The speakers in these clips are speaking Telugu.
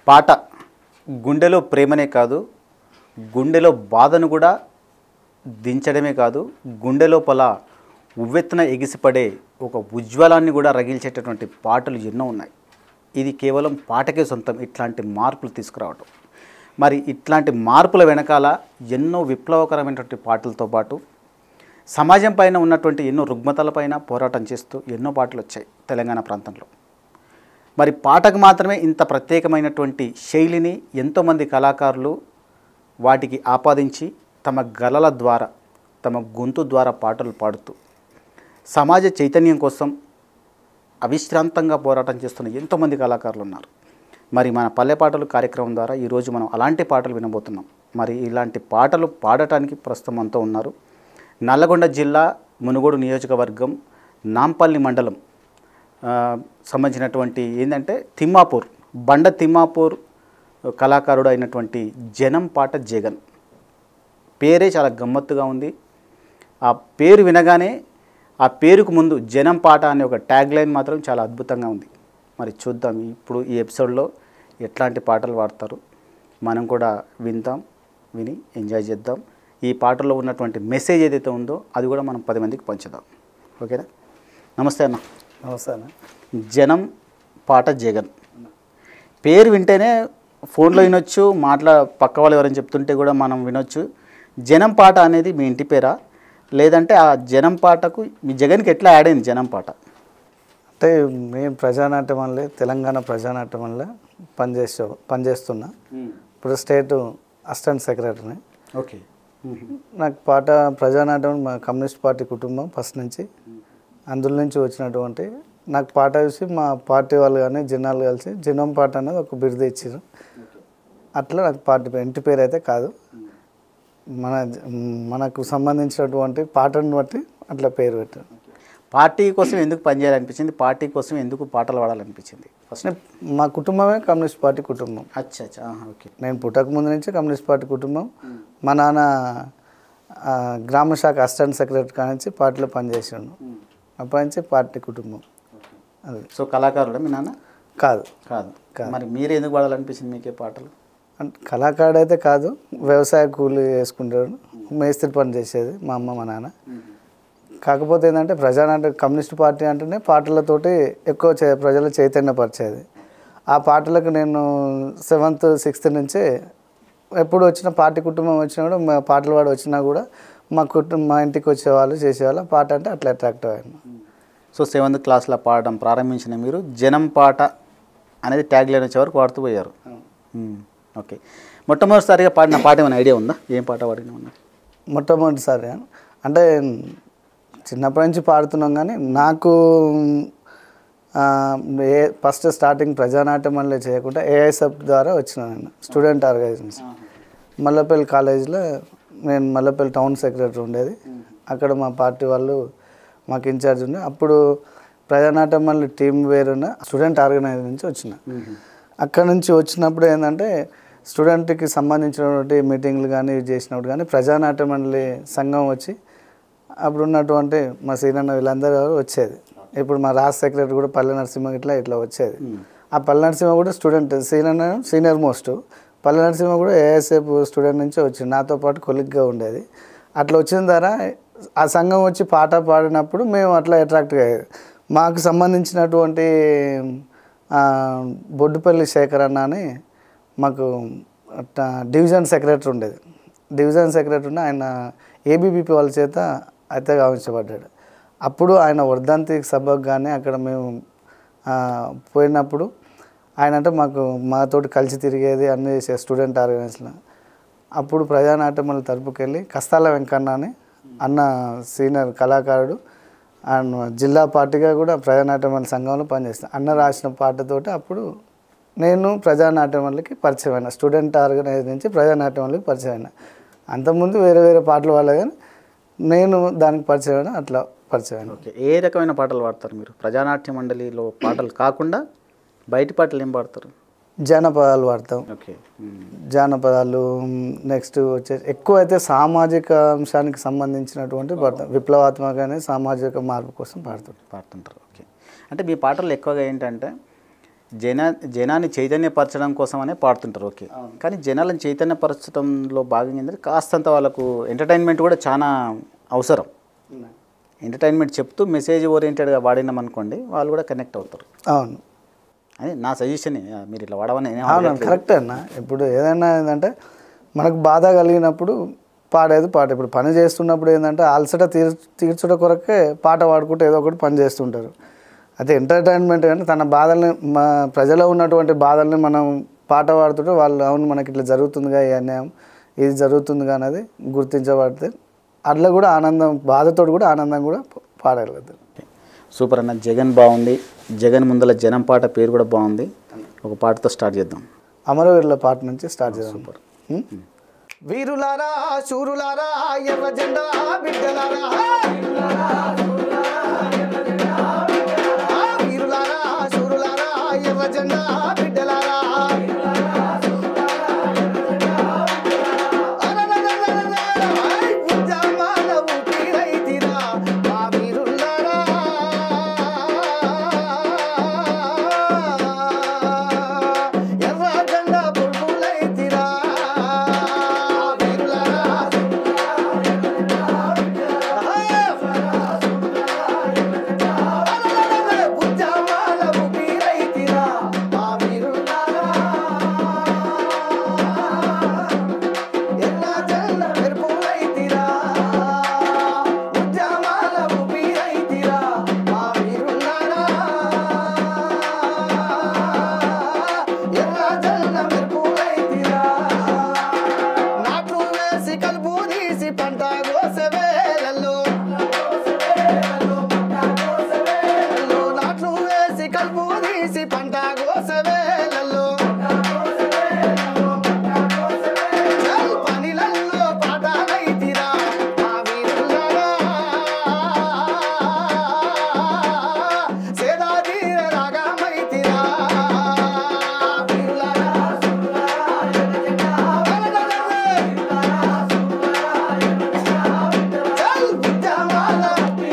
పాట గుండెలో ప్రేమనే కాదు గుండెలో బాధను కూడా దించడమే కాదు గుండె లోపల ఉవ్వెత్తున ఎగిసిపడే ఒక ఉజ్వలాన్ని కూడా రగిల్చేటటువంటి పాటలు ఎన్నో ఉన్నాయి ఇది కేవలం పాటకే సొంతం ఇట్లాంటి మార్పులు తీసుకురావటం మరి ఇట్లాంటి మార్పుల వెనకాల ఎన్నో విప్లవకరమైనటువంటి పాటలతో పాటు సమాజం పైన ఉన్నటువంటి ఎన్నో రుగ్మతలపైన పోరాటం చేస్తూ ఎన్నో పాటలు వచ్చాయి తెలంగాణ ప్రాంతంలో మరి పాటకు మాత్రమే ఇంత ప్రత్యేకమైనటువంటి శైలిని ఎంతోమంది కళాకారులు వాటికి ఆపాదించి తమ గలల ద్వారా తమ గొంతు ద్వారా పాటలు పాడుతూ సమాజ చైతన్యం కోసం అవిశ్రాంతంగా పోరాటం చేస్తున్న ఎంతోమంది కళాకారులు ఉన్నారు మరి మన పల్లె పాటలు కార్యక్రమం ద్వారా ఈరోజు మనం అలాంటి పాటలు వినబోతున్నాం మరి ఇలాంటి పాటలు పాడటానికి ప్రస్తుతం అంతా ఉన్నారు నల్లగొండ జిల్లా మునుగోడు నియోజకవర్గం నాంపల్లి మండలం ఆ, సంబంధించినటువంటి ఏంటంటే తిమ్మాపూర్ బండ తిమ్మాపూర్ కళాకారుడు అయినటువంటి జనం పాట జగన్ పేరే చాలా గమ్మత్తుగా ఉంది ఆ పేరు వినగానే ఆ పేరుకు ముందు జనం పాట అనే ఒక ట్యాగ్ లైన్ మాత్రం చాలా అద్భుతంగా ఉంది మరి చూద్దాం ఇప్పుడు ఈ ఎపిసోడ్లో ఎట్లాంటి పాటలు పాడతారు మనం కూడా విందాం విని ఎంజాయ్ చేద్దాం ఈ పాటలో ఉన్నటువంటి మెసేజ్ ఏదైతే ఉందో అది కూడా మనం పది మందికి పంచుదాం ఓకేనా నమస్తే అన్న నమస్తే అన్న జనం పాట జగన్ పేరు వింటేనే ఫోన్లో వినొచ్చు మాట్లా పక్క వాళ్ళు ఎవరైనా చెప్తుంటే కూడా మనం వినొచ్చు జనం పాట అనేది మీ ఇంటి పేరా లేదంటే ఆ జనం పాటకు మీ జగన్కి ఎట్లా యాడ్ అయింది జనం పాట అంటే మేము ప్రజానాట్యం వల్లే తెలంగాణ ప్రజానాట్యం వల్ల పనిచేసే పనిచేస్తున్నా ఇప్పుడు స్టేట్ అసిస్టెంట్ సెక్రటరీని ఓకే నాకు పాట ప్రజానాట్యం మా కమ్యూనిస్ట్ పార్టీ కుటుంబం ఫస్ట్ నుంచి అందులో నుంచి వచ్చినటువంటి నాకు పాట చూసి మా పార్టీ వాళ్ళు కానీ జనాలు కలిసి జనం పాట అనేది ఒక బిరుదు ఇచ్చారు అట్లా నాకు పార్టీ పేరు ఇంటి పేరు అయితే కాదు మన మనకు సంబంధించినటువంటి పాటను బట్టి అట్లా పేరు పెట్టారు పార్టీ కోసం ఎందుకు పనిచేయాలనిపించింది పార్టీ కోసం ఎందుకు పాటలు పాడాలనిపించింది ఫస్ట్ అంటే మా కుటుంబమే కమ్యూనిస్ట్ పార్టీ కుటుంబం అచ్చా అచ్చా ఆహా, ఓకే నేను పుట్టక ముందు నుంచి కమ్యూనిస్ట్ పార్టీ కుటుంబం మా నాన్న ఆ, గ్రామ శాఖ అసిస్టెంట్ సెక్రటరీ కానించి పార్టీలో పనిచేసాడు అప్పటి నుంచి పార్టీ కుటుంబం అది సో కళాకారుడా మీ నాన్న కాదు కాదు మరి మీరు ఎందుకు పాడాలనిపించింది మీకే పాటలు అంటే కళాకారుడు అయితే కాదు వ్యవసాయ కూలి వేసుకుంటాడు మేస్త్రి పని చేసేది మా అమ్మ మా నాన్న కాకపోతే ఏంటంటే ప్రజానాట్య కమ్యూనిస్ట్ పార్టీ అంటేనే పాటలతోటి ఎక్కువ చే ప్రజలు చైతన్యపరిచేది ఆ పాటలకు నేను సెవెంత్ సిక్స్త్ నుంచి ఎప్పుడు వచ్చిన పార్టీ కుటుంబం వచ్చినా కూడా మా పాటలు పాడి వచ్చినా కూడా మా కుటుంబం మా ఇంటికి వచ్చేవాళ్ళు చేసేవాళ్ళు పాట అంటే అట్లా అట్రాక్ట్ అయ్యాను సో సెవెంత్ క్లాస్లో పాడడం ప్రారంభించిన మీరు జనం పాట అనేది ట్యాగ్ లైన్ వచ్చే వరకు పాడుతూ పోయారు మ్మ్. ఓకే మొట్టమొదటిసారిగా పాడిన పాట ఏమైనా ఐడియా ఉందా ఏం పాట పాడినా మొట్టమొదటిసారి అంటే చిన్నప్పటి నుంచి పాడుతున్నాం కానీ నాకు ఆ, ఏ ఫస్ట్ స్టార్టింగ్ ప్రజానాట్యం వల్లే చేయకుండా ఏఐసబ్ ద్వారా వచ్చిన నేను స్టూడెంట్ ఆర్గనైజేషన్ మల్లపల్లి కాలేజీలో నేను మల్లపల్లి టౌన్ సెక్రటరీ ఉండేది అక్కడ మా పార్టీ వాళ్ళు మాకు ఇన్ఛార్జ్ ఉండే అప్పుడు ప్రజానాట్యం వల్ల టీం వేరున్న స్టూడెంట్ ఆర్గనైజేషన్ నుంచి వచ్చిన అక్కడ నుంచి వచ్చినప్పుడు ఏంటంటే స్టూడెంట్కి సంబంధించినటువంటి మీటింగ్లు కానీ ఇవి చేసినప్పుడు కానీ ప్రజానాట్యం మండలి సంఘం వచ్చి అప్పుడు ఉన్నటువంటి మా సీనన్న వీళ్ళందరూ వచ్చేది ఇప్పుడు మా రాష్ట్ర సెక్రటరీ కూడా పల్లె నరసింహ ఇట్లా ఇట్లా వచ్చేది ఆ పల్లె నరసింహ కూడా స్టూడెంట్ సీనన్న సీనియర్ మోస్ట్ పల్లె నరసింహ కూడా ఏఎస్ఎఫ్ స్టూడెంట్ నుంచి వచ్చింది నాతో పాటు కొలిగ్గా ఉండేది అట్లా వచ్చిన ద్వారా ఆ సంఘం వచ్చి పాట పాడినప్పుడు మేము అట్లా అట్రాక్ట్గా అయ్యేది మాకు సంబంధించినటువంటి ఆ, బొడ్డుపల్లి శేఖర్ అన్న అని మాకు అట్లా డివిజన్ సెక్రటరీ ఉండేది డివిజన్ సెక్రటరీ ఉండి ఆయన ఏబీపీపీ వాళ్ళ చేత అయితే గావించబడ్డాడు అప్పుడు ఆయన వర్ధంతి సభకు కానీ అక్కడ మేము ఆ, పోయినప్పుడు ఆయన అంటే మాకు మాతోటి కలిసి తిరిగేది అన్ని చేసే స్టూడెంట్ ఆర్గనైజేషన్ అప్పుడు ప్రజానాట్యముల తరపుకి వెళ్ళి కస్తాల వెంకన్న అని అన్న సీనియర్ కళాకారుడు అండ్ జిల్లా పార్టీగా కూడా ప్రజానాట్యముల సంఘంలో పనిచేస్తాను అన్న రాసిన పాటతోటి అప్పుడు నేను ప్రజానాట్యములకి పరిచయం అయినా స్టూడెంట్ ఆర్గనైజ్ నుంచి ప్రజానాట్యములకి పరిచయం అయినా అంతకుముందు వేరే వేరే పాటలు పాడలే కానీ నేను దానికి పరిచయం అయినా అట్లా పరిచయం అయినా ఓకే ఏ రకమైన పాటలు పాడతారు మీరు ప్రజానాట్య మండలిలో పాటలు కాకుండా బయటి పాటలు ఏం పాడతారు జానపదాలు పాడతాం ఓకే మ్మ్. జానపదాలు నెక్స్ట్ వచ్చేసి ఎక్కువ అయితే సామాజిక అంశానికి సంబంధించినటువంటి పాడతాం విప్లవాత్మకమైన సామాజిక మార్పు కోసం పాడుతాం పాడుతుంటారు ఓకే అంటే మీ పాటలు ఎక్కువగా ఏంటంటే జన జనాన్ని చైతన్యపరచడం కోసమనే పాడుతుంటారు ఓకే కానీ జనాలను చైతన్యపరచడంలో భాగంగా ఏంటంటే కాస్తంత వాళ్ళకు ఎంటర్టైన్మెంట్ కూడా చాలా అవసరం ఎంటర్టైన్మెంట్ చెప్తూ మెసేజ్ ఓరియంటెడ్గా వాడినాం అనుకోండి వాళ్ళు కూడా కనెక్ట్ అవుతారు అవును అని నా సజెషన్ మీరు ఇట్లా వాడమని నేనేం అవును అడగట్లేదు. కరెక్టే అన్న ఇప్పుడు ఏదైనా ఏంటంటే మనకు బాధ కలిగినప్పుడు పాడేది పాట ఇప్పుడు పని చేస్తున్నప్పుడు ఏంటంటే అలసట తీర్ తీర్చుట కొరకే పాట పాడుకుంటూ ఏదో ఒకటి పని చేస్తుంటారు అయితే ఎంటర్టైన్మెంట్ కానీ తన బాధల్ని మా ప్రజలో ఉన్నటువంటి బాధల్ని మనం పాట పాడుతుంటే వాళ్ళు అవును మనకి ఇట్లా జరుగుతుందిగా ఈ అన్యాయం ఇది జరుగుతుందిగా అనేది గుర్తించబడితే అట్లా కూడా ఆనందం బాధతో కూడా ఆనందం కూడా పాడగలుగుతారు సూపర్ అన్న జగన్ బాగుంది జగన్ ముందల జనం పాట పేరు కూడా బాగుంది ఒక పాటతో స్టార్ట్ చేద్దాం అమరవీరుల పాట నుంచి స్టార్ట్ చేద్దాం హ్మ్? వీరులారా శూరులారా ఎర్ర జెండా బిడ్డలారా ఆ, వీరులారా శూరులారా ఎర్ర జెండా బిడ్డలారా అరరరరరరర, ఐ, ఉద్యమాల ఊపిరైతిరా, మా వీరులారా. ఎర్ర జెండా బుల్బులైతిరా, వీరులారా. అరరరరర, ఉద్యమాల ఊపిరైతిరా, మా వీరులారా. ఎర్ర జెండా మెరుపులైతిరా, ఉద్యమాల ఊపిరైతిరా, మా వీరులారా. ఎర్ర జెండా మెరుపులైతిరా. నాట్లు వేసి కలుపు తీసి పంట కోసే వేళల్లో నాట్లు వేసి కలుపు తీసి పంట కోసే వేళల్లో చల్ పనిలల్లో పాటలైతిరా మా వీరులారా సేదాదీర రాగమైతిరా వీరులారా చల్ ఉద్యమాల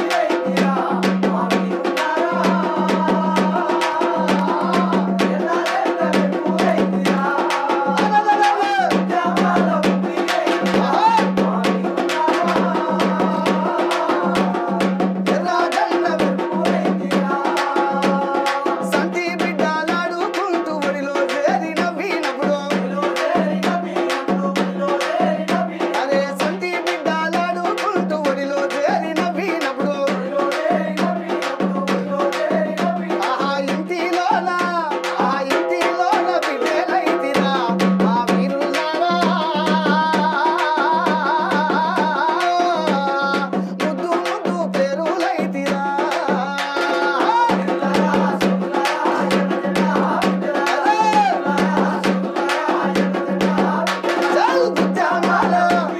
సంతి బిడ్డలాడుకుంటూ ఒడిలో చేరి నవ్వినప్పుడు అరే సంతి బిడ్డలాడుకుంటూ ఒడిలో చేరి నవ్వినప్పుడు ఆహా ఇంటిలోన ఆ ఇంటిలోన బిడ్డలైతిరా ఆ వీరులారా ముద్దు ముద్దు పేరులైతిరా చల్ ఉద్యమాల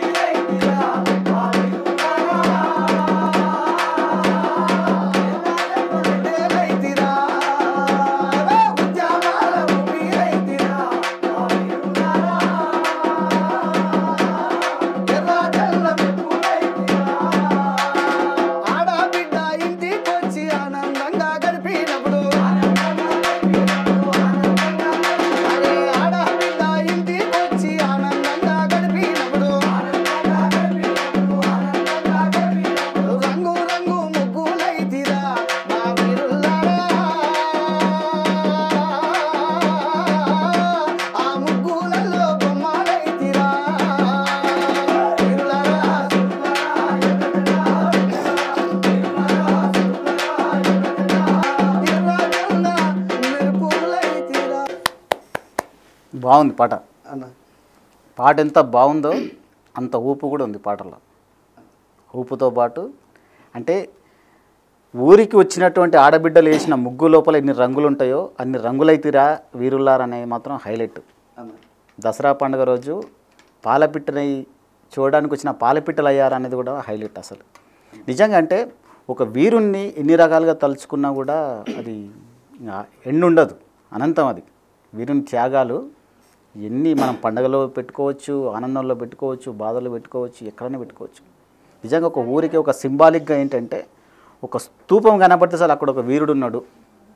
బిడ్డలైతిరా ఉద్యమాల ఊపిరైతిరా ఎర్ర జల్ల మెప్పులైతిరా ఆడబిడ్డ ఇంటికొచ్చి ఆనందంగా గడిపినప్పుడు అరే ఆడబిడ్డ ఇంటికొచ్చి ఆనందంగా గడిపినప్పుడు రంగు రంగు ముగ్గులైతిరా మా వీరులారా ఆ ముగ్గులలో బొమ్మలైతిరా వీరులారా ఎర్రజెండా మెరుపులైతిరా బాగుంది పాట అన్న పాట ఎంత బాగుందో అంత ఊపు కూడా ఉంది పాటలో ఊపుతో పాటు అంటే ఊరికి వచ్చినటువంటి ఆడబిడ్డలు వేసిన ముగ్గు లోపల ఎన్ని రంగులు ఉంటాయో అన్ని రంగులైతిరా వీరులార్ అనేది మాత్రం హైలైట్ అన్న దసరా పండుగ రోజు పాలపిట్టని చూడడానికి వచ్చిన పాలపిట్టలు అయ్యారు అనేది కూడా హైలైట్ అసలు నిజంగా అంటే ఒక వీరుణ్ణి ఎన్ని రకాలుగా తలుచుకున్నా కూడా అది ఎండ్ ఉండదు అనంతం అది వీరుని త్యాగాలు ఎన్ని మనం పండగలో పెట్టుకోవచ్చు ఆనందంలో పెట్టుకోవచ్చు బాధలో పెట్టుకోవచ్చు ఎక్కడైనా పెట్టుకోవచ్చు నిజంగా ఒక ఊరికి ఒక సింబాలిక్గా ఏంటంటే ఒక స్తూపం కనబడితే అసలు అక్కడ ఒక వీరుడు ఉన్నాడు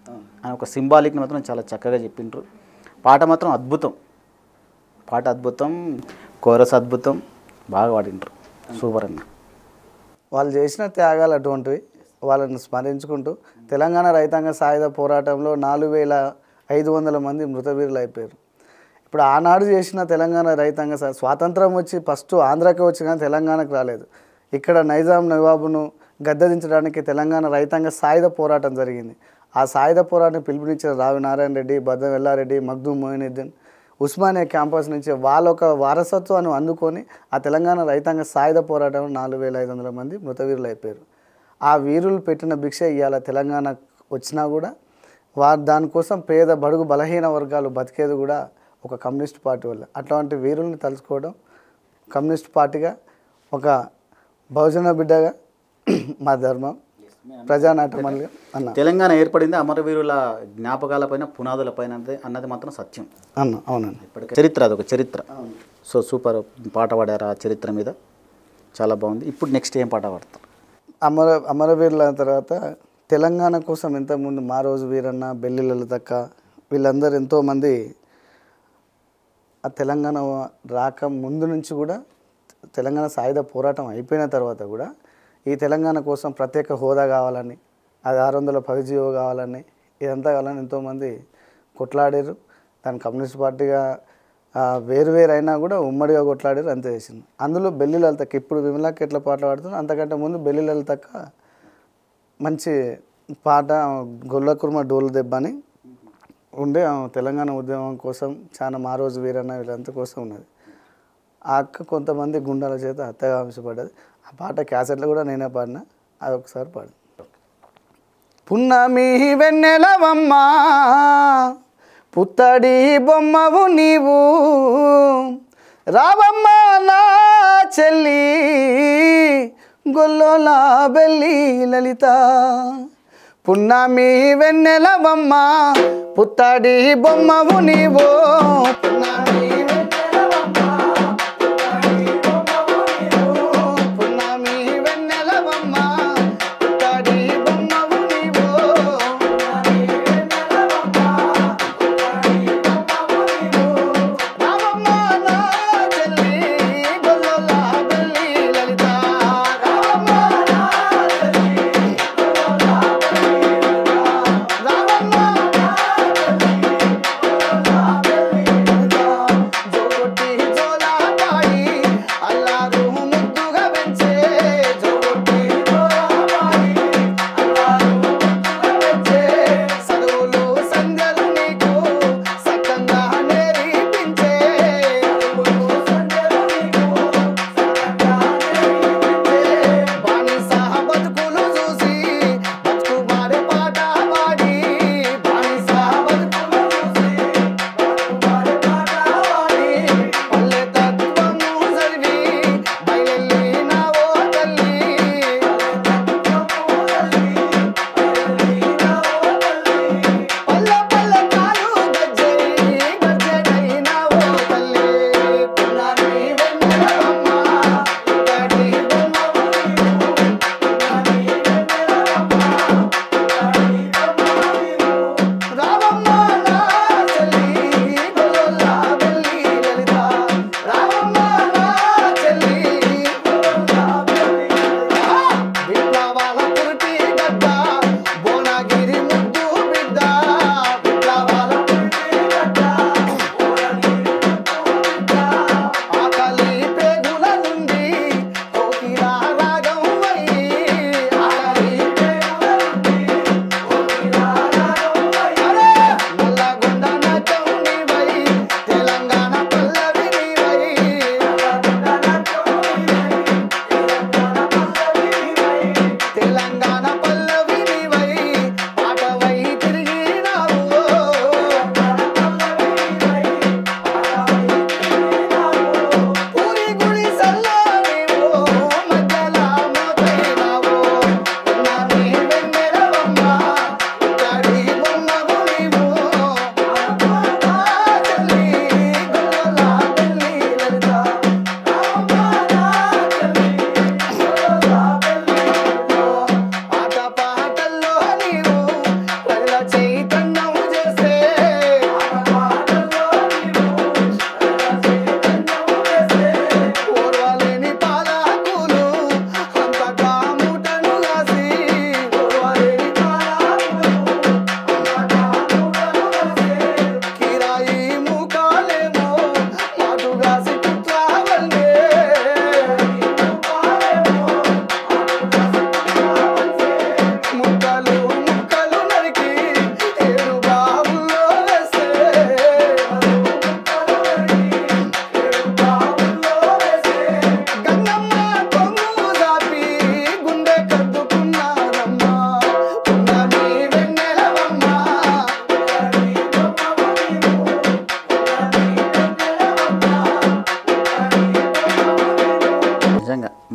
అని ఒక సింబాలిక్ని మాత్రం చాలా చక్కగా చెప్పిండ్రు పాట మాత్రం అద్భుతం పాట అద్భుతం కోరస్ అద్భుతం బాగా పాడిండ్రు సూపర్ అన్న వాళ్ళు చేసిన త్యాగాలు అటువంటివి వాళ్ళని స్మరించుకుంటూ తెలంగాణ రైతాంగ సాయుధ పోరాటంలో నాలుగు వేల ఐదు వందల మంది మృతవీరులు అయిపోయారు ఇప్పుడు ఆనాడు చేసిన తెలంగాణ రైతాంగ సా- స్వాతంత్రం వచ్చి ఫస్ట్ ఆంధ్రాకి వచ్చి కానీ తెలంగాణకు రాలేదు ఇక్కడ నైజాం నవాబును గద్దెదించడానికి తెలంగాణ రైతాంగ సాయుధ పోరాటం జరిగింది ఆ సాయుధ పోరాటం పిలుపునిచ్చిన రావి నారాయణ రెడ్డి బద్దం ఎల్లారెడ్డి మగ్దూమ్ మొయినుద్దీన్ ఉస్మానియా క్యాంపస్ నుంచి వాళ్ళ ఒక వారసత్వాన్ని అందుకొని ఆ తెలంగాణ రైతాంగ సాయుధ పోరాటంలో నాలుగు వేల ఐదు వందల మంది మృతవీరులు అయిపోయారు ఆ వీరులు పెట్టిన భిక్ష ఇవాళ తెలంగాణ వచ్చినా కూడా వారు దానికోసం పేద బడుగు బలహీన వర్గాలు బతికేది కూడా ఒక కమ్యూనిస్ట్ పార్టీ వల్ల అట్లాంటి వీరుల్ని తలుచుకోవడం కమ్యూనిస్ట్ పార్టీగా ఒక బహుజన బిడ్డగా మా ధర్మం ప్రజానాట్యమల్గా అన్న తెలంగాణ ఏర్పడింది అమరవీరుల జ్ఞాపకాలపైన పునాదులపైన అన్నది- అన్నది మాత్రం సత్యం అన్న అవునండి ఇప్పటికే చరిత్ర అదొక చరిత్ర సో సూపర్ పాట పాడారు ఆ చరిత్ర మీద చాలా బాగుంది ఇప్పుడు నెక్స్ట్ ఏం పాట పాడతారు అమర అమరవీరుల తర్వాత తెలంగాణ కోసం ఇంతకుముందు మా రోజు వీరన్న బెల్లి లలితక్క వీళ్ళందరూ ఎంతోమంది ఆ తెలంగాణ రాక ముందు నుంచి కూడా తెలంగాణ సాయుధ పోరాటం అయిపోయిన తర్వాత కూడా ఈ తెలంగాణ కోసం ప్రత్యేక హోదా కావాలని అది ఆరు వందల పది జీవో కావాలని ఇదంతా కావాలని ఎంతోమంది కొట్లాడారు దాని కమ్యూనిస్ట్ పార్టీగా ఆ, వేరు వేరు అయినా కూడా ఉమ్మడిగా కొట్లాడారు అంతే చేసింది అందులో బెల్లి లలితక్క ఇప్పుడు విమలాకి ఎట్లా పాటలు పాడుతుంది అంతకంటే ముందు బెల్లి లలితక్క మంచి పాట గొల్ల కుర్మ డోలు దెబ్బ అని ఉండే ఆమె తెలంగాణ ఉద్యమం కోసం చాలా మా రోజు వీరన్న వీళ్ళంతా కోసం ఉన్నది ఆ అక్క కొంతమంది గుండాల చేత హత్యగా అంశపడ్డది ఆ పాట క్యాసెట్లో కూడా నేనే పాడిన అది ఒకసారి పాడు పున్నమి వెన్నెలవమ్మ పుత్తడి బొమ్మవు నీవు రావమ్మ నా చెల్లి గొల్లోలా బెల్లి లలిత పున్నమి వెన్నెలవమ్మ పుత్తడి బొమ్మవు నీవు పున్నమి పున్నమి వెన్నెలవమ్మ పుత్తడి బొమ్మవు నీవు రామమ్మ నా చెల్లి గొల్లలా బెల్లి లలిత రామమ్మ నా చెల్లి గొల్లలా బెల్లి లలిత రామమ్మ నా చెల్లి గొల్లలా బెల్లి లలిత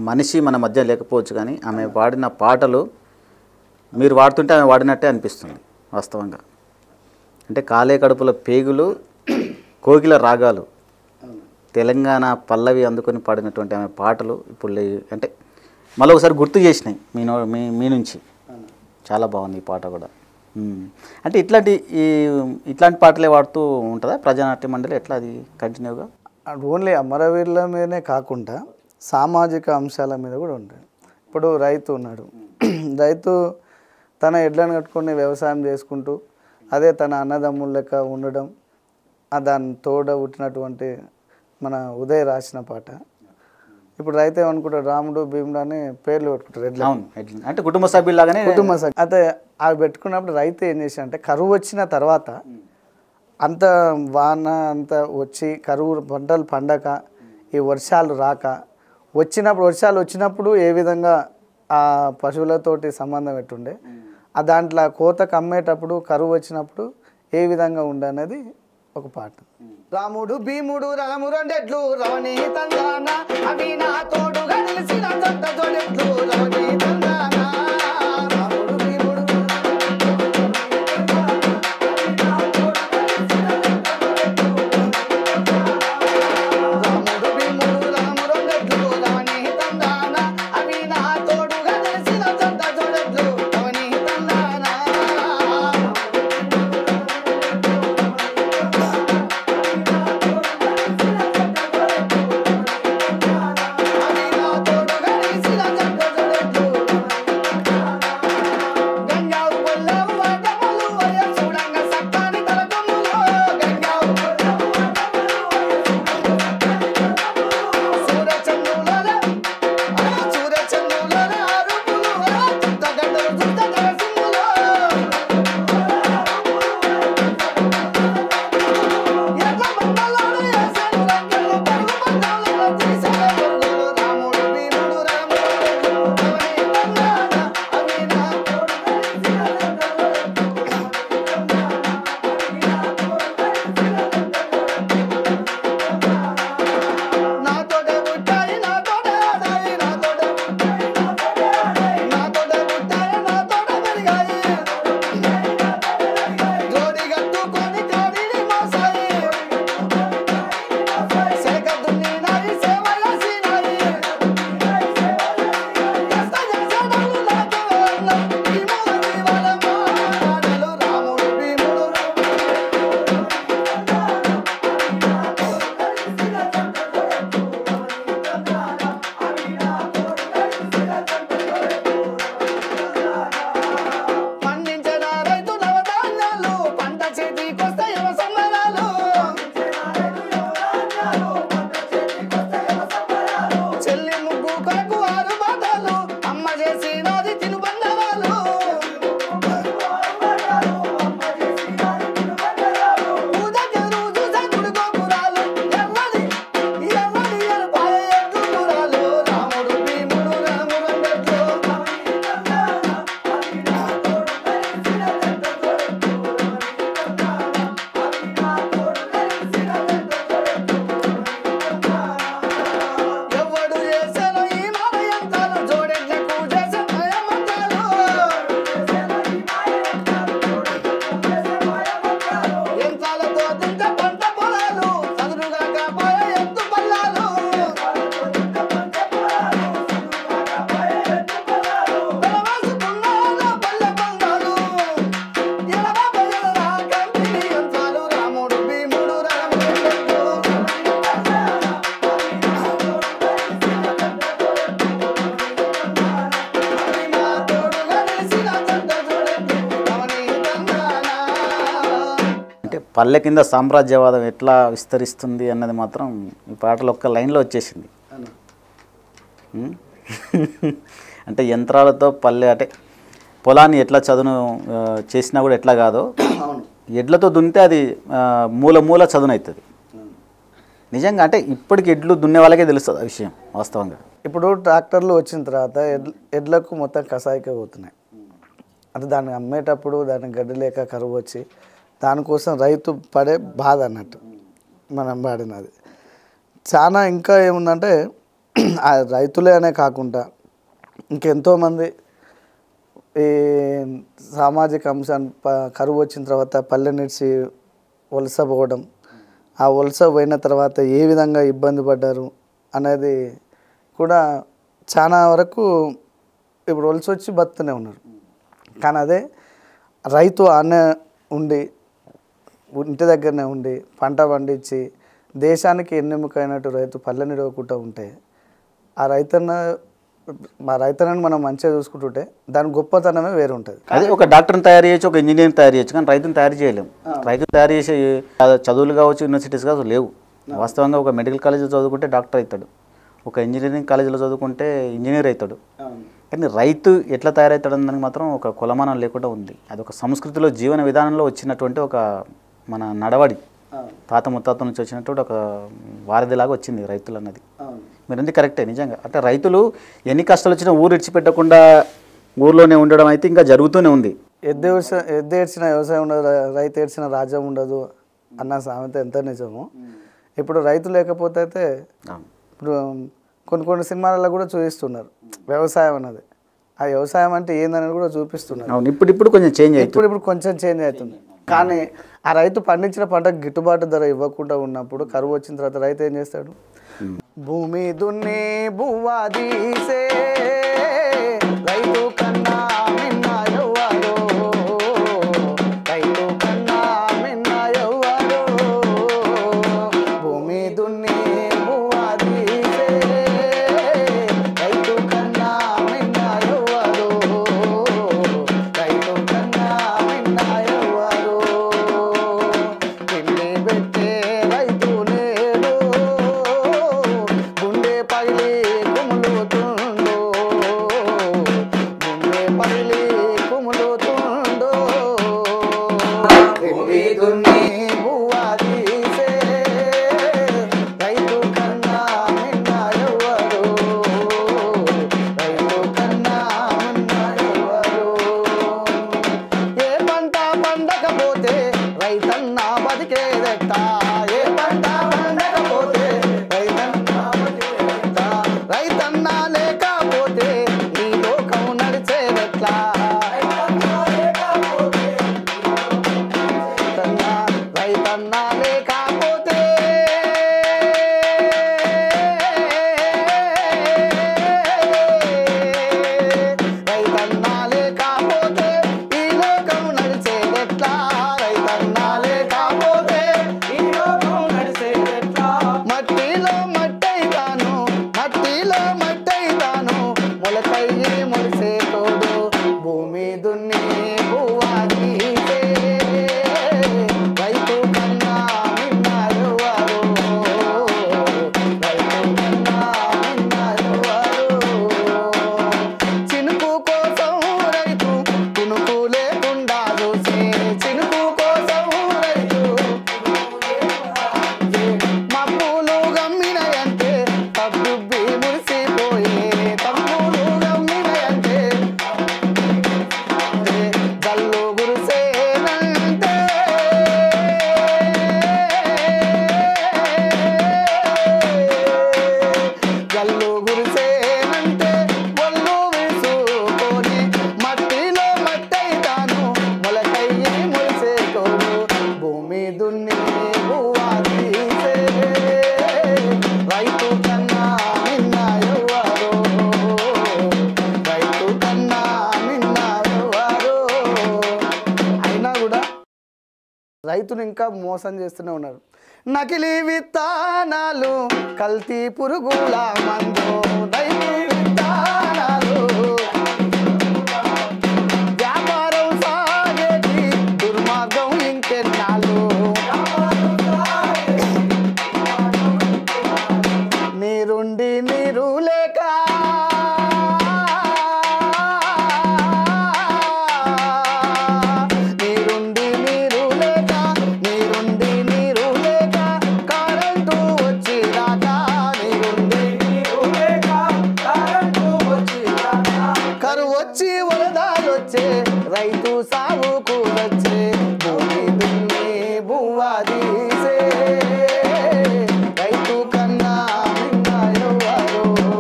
మనిషి మన మధ్య లేకపోవచ్చు కానీ ఆమె పాడిన పాటలు మీరు వాడుతుంటే ఆమె వాడినట్టే అనిపిస్తుంది వాస్తవంగా అంటే కాలే కడుపుల పేగులు కోకిల రాగాలు తెలంగాణ పల్లవి అందుకొని పాడినటువంటి ఆమె పాటలు ఇప్పుడు లే- అంటే మళ్ళీ ఒకసారి గుర్తు చేసినాయి మీ నో మీ మీ నుంచి చాలా బాగుంది ఈ పాట కూడా ఉమ్. అంటే ఇట్లాంటి ఈ ఇట్లాంటి పాటలే వాడుతూ ఉంటుందా ప్రజానాట్య మండలి ఎట్లా అది కంటిన్యూగా ఓన్లీ అమరవీరుల మీదనే కాకుండా సామాజిక అంశాల మీద కూడా ఉంటాయి ఇప్పుడు రైతు ఉన్నాడు రైతు తన ఎడ్లను కట్టుకొని వ్యవసాయం చేసుకుంటూ అదే తన అన్నదమ్ముల లెక్క ఉండడం ఆ దాని తోడ పుట్టినటువంటి మన ఉదయ్ రాసిన పాట ఇప్పుడు రైతు ఏమనుకుంటాడు రాముడు భీముడు అని పేర్లు పెట్టుకుంటారు ఎడ్ల అవును ఎట్లా- అంటే కుటుంబ సభ్యులాగానే కుటుంబ సభ్యు అయితే అవి పెట్టుకున్నప్పుడు రైతు ఏం చేశాడంటే కరువు వచ్చిన తర్వాత అంత వాన అంత వచ్చి కరువు పంటలు పండక ఈ వర్షాలు రాక వచ్చినప్పుడు వర్షాలు వచ్చినప్పుడు ఏ విధంగా ఆ పశువులతోటి సంబంధం పెట్టుండే ఆ దాంట్లో కోతకు అమ్మేటప్పుడు కరువు వచ్చినప్పుడు ఏ విధంగా ఉండే అనేది ఒక పాట రాముడు భీముడు రథము రెండెట్లు రవణి తందాన అవి నా తోడుగా నిలిచిన జంట జోడెట్లు రవణి తందాన రాముడు భీముడు రాముడు భీముడు రథము రెండెట్లు రవణి తందాన అవి నా తోడుగా నిలిచిన జంట జోడెట్లు రవణి తందాన నాతోటే పుట్టాయి నాతోటే ఆడాయి నాతోటే నాతోటే పుట్టాయి నాతోటే పెరిగాయి జోడి కట్టుకొని కాడిని మోసాయి సేక దున్నినాయి సేవల సీనాయి కష్ట చేసేటప్పుడు నాతో అన్నం భీముడు జీవనమా ఆటలు రాముడు భీముడు పండించిన రైతు నవధాన్యాలు పంట చేతికొస్తే యువ సంబరాలు చెల్లి ముగ్గు కొరకు ఆరు బాటలు అమ్మ చేసినది తిను బండరాలు పూజకెరు చూసే గుడి గోపురాలు ఎర్రది ఎర్రది ఎరుపాయ ఎద్దు గురాలు రాముడు భీముడు రాముడు అన్నట్లు ఎవడు చేసెను ఈ మాయమంతాలు జోడెడ్లకు చేసే మాయమంతాలు యంత్రాలతో దుంక పంట పొలాలు చదురుగా కాపాయ ఎత్తు పల్లాలు తెలవాసుకున్నాను పల్లె బంధాలు ఎడమ బయలురా కంటిని యంత్రాలు రాముడు భీముడు రాముడు అంటే పల్లె కింద సామ్రాజ్యవాదం ఎట్లా విస్తరిస్తుంది అన్నది మాత్రం ఈ పాటలో ఒక్క లైన్లో వచ్చేసింది ఉం? అంటే యంత్రాలతో పల్లె అంటే పొలాన్ని ఎట్లా చదును ఆ, చేసినా కూడా ఎట్లా కాదో ఎడ్లతో దున్నితే అది ఆ, మూల మూల చదును అవుతుంది నిజంగా అంటే ఇప్పటికి ఎడ్లు దున్నే వాళ్ళకే తెలుస్తుంది ఆ విషయం వాస్తవంగా ఇప్పుడు ట్రాక్టర్లు వచ్చిన తర్వాత ఎడ్ల ఎడ్లకు మొత్తం కషాయికే పోతున్నాయి అంటే దాన్ని అమ్మేటప్పుడు దానికి గడ్డి లేక కరువు వచ్చి దానికోసం రైతు పడే బాధ అన్నట్టు మనం పాడినది చాలా ఇంకా ఏముందంటే ఆ రైతులే అనే కాకుండా ఇంకెంతోమంది ఈ సామాజిక అంశాన్ని ప- కరువు వచ్చిన తర్వాత పల్లె నిడిచి వలస పోవడం ఆ వలస పోయిన తర్వాత ఏ విధంగా ఇబ్బంది పడ్డారు అనేది కూడా చాలా వరకు ఇప్పుడు వలస వచ్చి బతుకుతూనే ఉన్నారు కానీ అదే రైతు ఆనే ఉండి ఇంటి దగ్గరనే ఉండి పంట పండించి దేశానికి ఎన్నెముకైనట్టు రైతు పల్లె నిడవకుండా ఉంటే ఆ రైతన్న మా రైతన్నని మనం మంచిగా చూసుకుంటుంటే దాని గొప్పతనమే వేరు ఉంటుంది అదే ఒక డాక్టర్ని తయారు చేయొచ్చు ఒక ఇంజనీర్ని తయారు చేయొచ్చు కానీ రైతుని తయారు చేయలేము రైతుని తయారు చేసే చదువులు కావచ్చు యూనివర్సిటీస్ కావచ్చు లేవు వాస్తవంగా ఒక మెడికల్ కాలేజీలో చదువుకుంటే డాక్టర్ అవుతాడు ఒక ఇంజనీరింగ్ కాలేజీలో చదువుకుంటే ఇంజనీర్ అవుతాడు కానీ రైతు ఎట్లా తయారవుతాడు దానికి మాత్రం ఒక కులమానం లేకుండా ఉంది అది ఒక సంస్కృతిలో జీవన విధానంలో వచ్చినటువంటి ఒక మన నడవడి తాత ముత్తాత నుంచి వచ్చినటువంటి ఒక వారధిలాగా వచ్చింది రైతులు అన్నది మీరు అన్నది కరెక్టే నిజంగా అంటే రైతులు ఎన్ని కష్టాలు వచ్చినా ఊరు ఇడిచిపెట్టకుండా ఊర్లోనే ఉండడం అయితే ఇంకా జరుగుతూనే ఉంది ఎద్దు ఏడ్చిన ఎద్దు ఏడ్చిన వ్యవసాయం ఉండదు ర- రైతు ఏడ్చిన రాజ్యం ఉండదు అన్న సామెత ఎంత నిజము ఇప్పుడు రైతు లేకపోతే అయితే అవును. ఇప్పుడు కొన్ని కొన్ని సినిమాలలో కూడా చూపిస్తున్నారు వ్యవసాయం అన్నది ఆ వ్యవసాయం అంటే ఏందనేది కూడా చూపిస్తున్నారు అవును ఇప్పుడు ఇప్పుడు కొంచెం చేంజ్ అవుతుంది ఇప్పుడు ఇప్పుడు కొంచెం చేంజ్ అవుతుంది కానీ ఆ రైతు పండించిన పంటకు గిట్టుబాటు ధర ఇవ్వకుండా ఉన్నప్పుడు కరువు వచ్చిన తర్వాత రైతు ఏం చేస్తాడు భూమి దున్ని బువ్వా తీసే రైతు కన్నా మిన్న ఎవ్వరో రైతు కన్నా మిన్న ఎవ్వరో భూమి దున్ని బువ్వా తీసే రైతు కన్నా మిన్న ఎవ్వరో రైతు కన్నా మిన్న ఎవ్వరో తిండి పెట్టే రైతు లేడు గుండె పగిలి కుములుతుండు గుండె పగిలి కుములుతుండు తిండి దున్ని బువ్వా తీసే రైతు కన్నా మిన్న ఎవ్వరు రైతు కన్నా మిన్న ఎవ్వరు ఏ పంట పండకపోతే రైతన్న బతికేదెట్టా ఏ పంట పండకపోతే రైతన్న బతికేదెట్టా రైతన్న లేకపోతే ఈ లోకం నడిచేదెట్లా రైతన్న రైతన్న లేకపోతే రైతన్న లేకపోతే ఈ లోకం నడిచేదెట్లా రైతన్న లేకపోతే ఈ లోకం నడిచేదెట్లా మట్టిలో మట్టైతాను మట్టిలో మట్టైతాను మొలకయ్యి మొలిసే తోడు భూమి దున్ని పువ్వా తీసే రైతు కన్నా మిన్న ఎవ్వరు రైతు కన్నా మిన్న ఎవ్వరు చినుకు కోసం రైతు కునుకు లేకుండా చూసే చినుకు కోసం రైతు మబ్బులు గమ్మినయంటే తబ్బుబ్బి మురిసిపోయే తబ్బులు గమ్మినయంటే జల్లు గురిసేనంటే జల్లు గురిసేనంటే ఒళ్ళు విసుకొని మట్టిలో మట్టైతాను మొలకయ్యి మురిసే తోడు భూమి దున్ని భూవా తీసే రైతు కన్నా మిన్న ఎవ్వరు రైతు కన్నా మిన్న ఎవ్వరు అయినా కూడా రైతును ఇంకా మోసం చేస్తూనే ఉన్నారు నకిలీ విత్తనాలు కల్తీ పురుగుల మందు రైతు విత్తనాలు వ్యాపారం సాగేటి దుర్మార్గం ఇంకెన్నాళ్ళు నీరుండి నీరు లేక నీరుండి నీరు లేక నీరుండి నీరు లేక కరెంటు వచ్చి రాక నీరుండి నీరు లేక కరెంటు వచ్చి రాక కరువు వచ్చి వరదాలు వచ్చే రైతు సాగుకు వచ్చే భూమి దున్ని బువ్వా తీసే రైతు కన్నా మిన్న ఎవ్వరు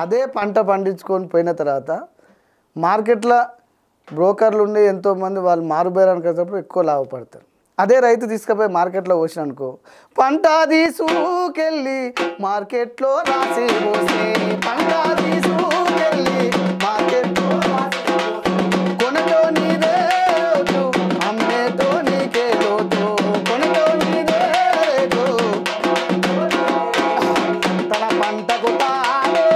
అదే పంట పండించుకొని పోయిన తర్వాత మార్కెట్లో బ్రోకర్లు ఉండి ఎంతోమంది వాళ్ళు మారుబేరానికి వచ్చేటప్పుడు ఎక్కువ లాభపడతారు అదే రైతు తీసుకుపోయి మార్కెట్లో పోసిన అనుకో పంట తీసుకెళ్ళి మార్కెట్లో రాసి పోసి పంట తీసుకెళ్ళి మార్కెట్లో రాసి పోసి. కొనటో నీదే లోటు, అమ్మేటో నీకే లోటు. కొనటో నీదే రేటు, తన పంటకు తానే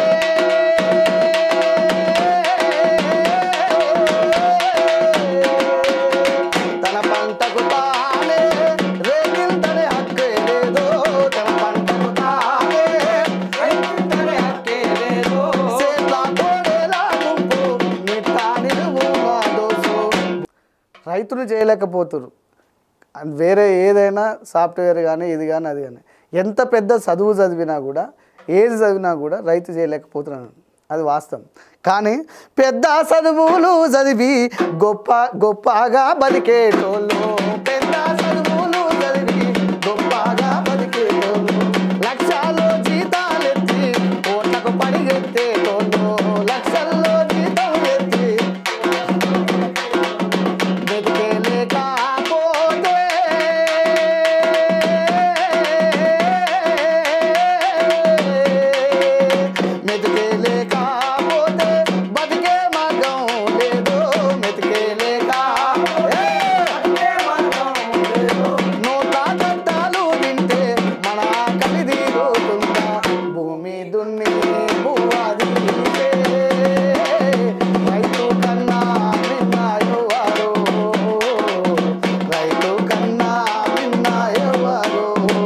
తన పంటకు తానే రేగింతనే హక్కే లేదో తన పంటకు తానే రేగింతనే హక్కే లేదో సేలా కోడేలా గుంపు నిట్టా నిలువు మా దోసు రైతులు చేయలేకపోతున్నారు అండ్ వేరే ఏదైనా సాఫ్ట్వేర్ కానీ ఇది కానీ అది కానీ ఎంత పెద్ద చదువు చదివినా కూడా ఏది చదివినా కూడా రైతు చేయలేకపోతున్నాను అది వాస్తవం కానీ పెద్ద చదువులు చదివి గొప్ప గొప్పగా బతికేటోళ్ళు పెద్ద చదువులు చదివి గొప్పగా బతికేటోళ్ళు లక్షల్లో జీతాలెత్తి కోట్లకు పడిగెత్తేటోళ్ళు లక్షల్లో జీతం ఎత్తి వెతికేలేకపోతే మెతికేలేకపోతే బతికే మార్గం లేదు మెతికేలేకపోతే నోటా చట్టాలు తింటే మన ఆకలి తీరుతుందా భూమి దున్ని భూవాది రైతు కన్నా మిన్నాయవారు రైతు కన్నా మిన్నాయవారు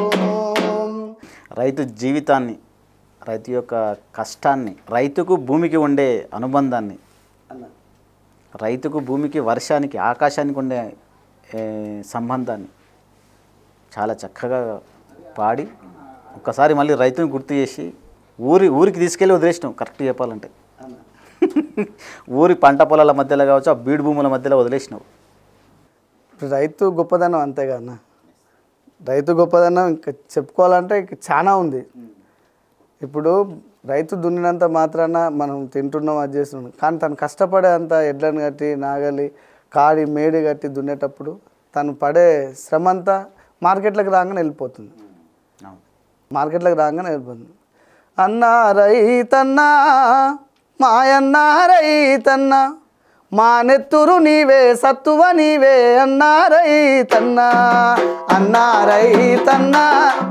రైతు జీవితాన్ని రైతు యొక్క కష్టాన్ని రైతుకు భూమికి ఉండే అనుబంధాన్ని అన్న రైతుకు భూమికి వర్షానికి ఆకాశానికి ఉండే ఏ, సంబంధాన్ని చాలా చక్కగా పాడి ఒక్కసారి మళ్ళీ రైతుని గుర్తు చేసి ఊరి ఊరికి తీసుకెళ్ళి వదిలేసినాం కరెక్ట్ చెప్పాలంటే అన్న ఊరి పంట పొలాల మధ్యలో కావచ్చు ఆ బీడు భూముల మధ్యలో వదిలేసినావు ఇప్పుడు రైతు గొప్పదనం అంతేగా అన్న రైతు గొప్పదనం ఇంకా చెప్పుకోవాలంటే ఇంక చాలా ఉంది ఇప్పుడు రైతు దున్నినంత మాత్రాన మనం తింటున్నాం అది చేస్తున్నాం కానీ తను కష్టపడే అంత ఎడ్లను కట్టి నాగలి కాడి మేడి కట్టి దున్నేటప్పుడు తను పడే శ్రమ అంతా మార్కెట్లకు రాగానే వెళ్ళిపోతుంది అవును మార్కెట్లోకి రాగానే వెళ్ళిపోతుంది అన్నా రైతన్నా మాయన్నా రైతన్నా మా నెత్తురు నీవే సత్తువ నీవే అన్నా రైతన్నా అన్నా రైతన్నా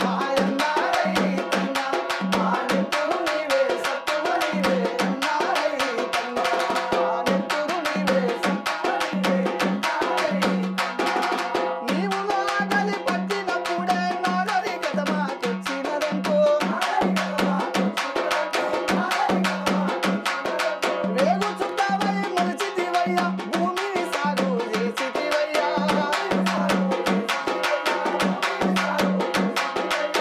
నీవు నాగలి పట్టినప్పుడే నాగలి గతమాకొచ్చినదంటూ. వేగు చుట్టవై మొలిచితివయ్యా, భూమిని సాగు చేసితివయ్యా.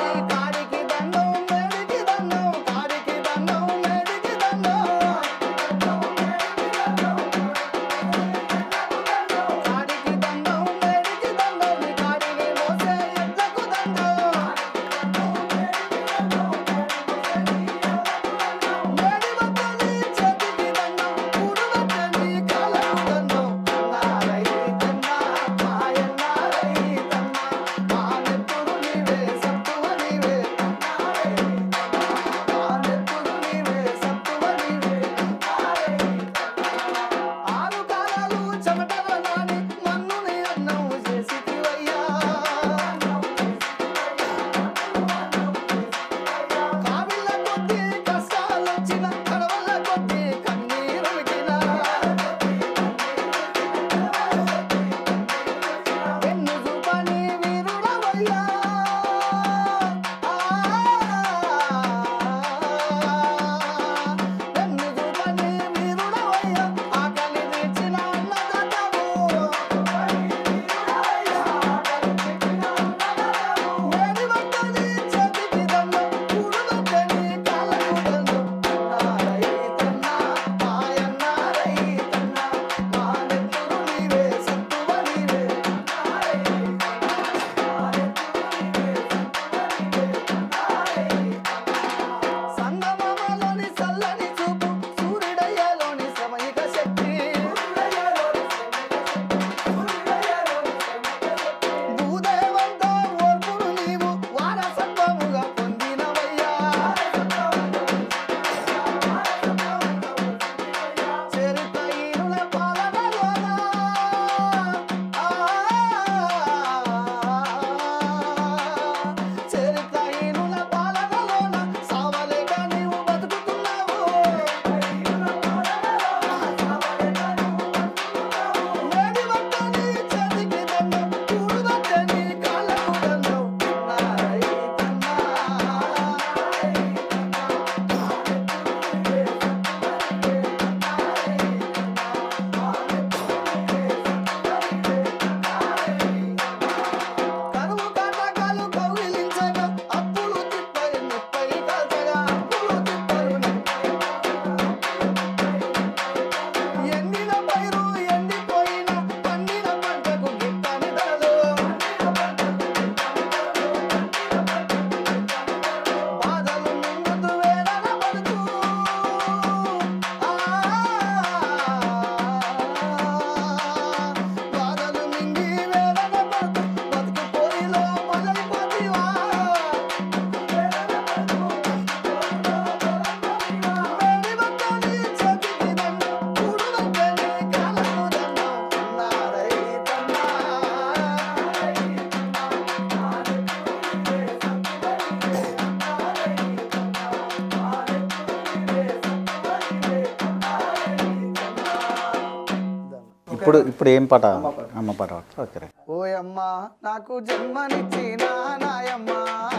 ఇప్పుడు ఇప్పుడు ఏం పాట అమ్మ పాట ఓకే రైట్ ఓయమ్మ నాకు జన్మనిచ్చిన నాయమ్మ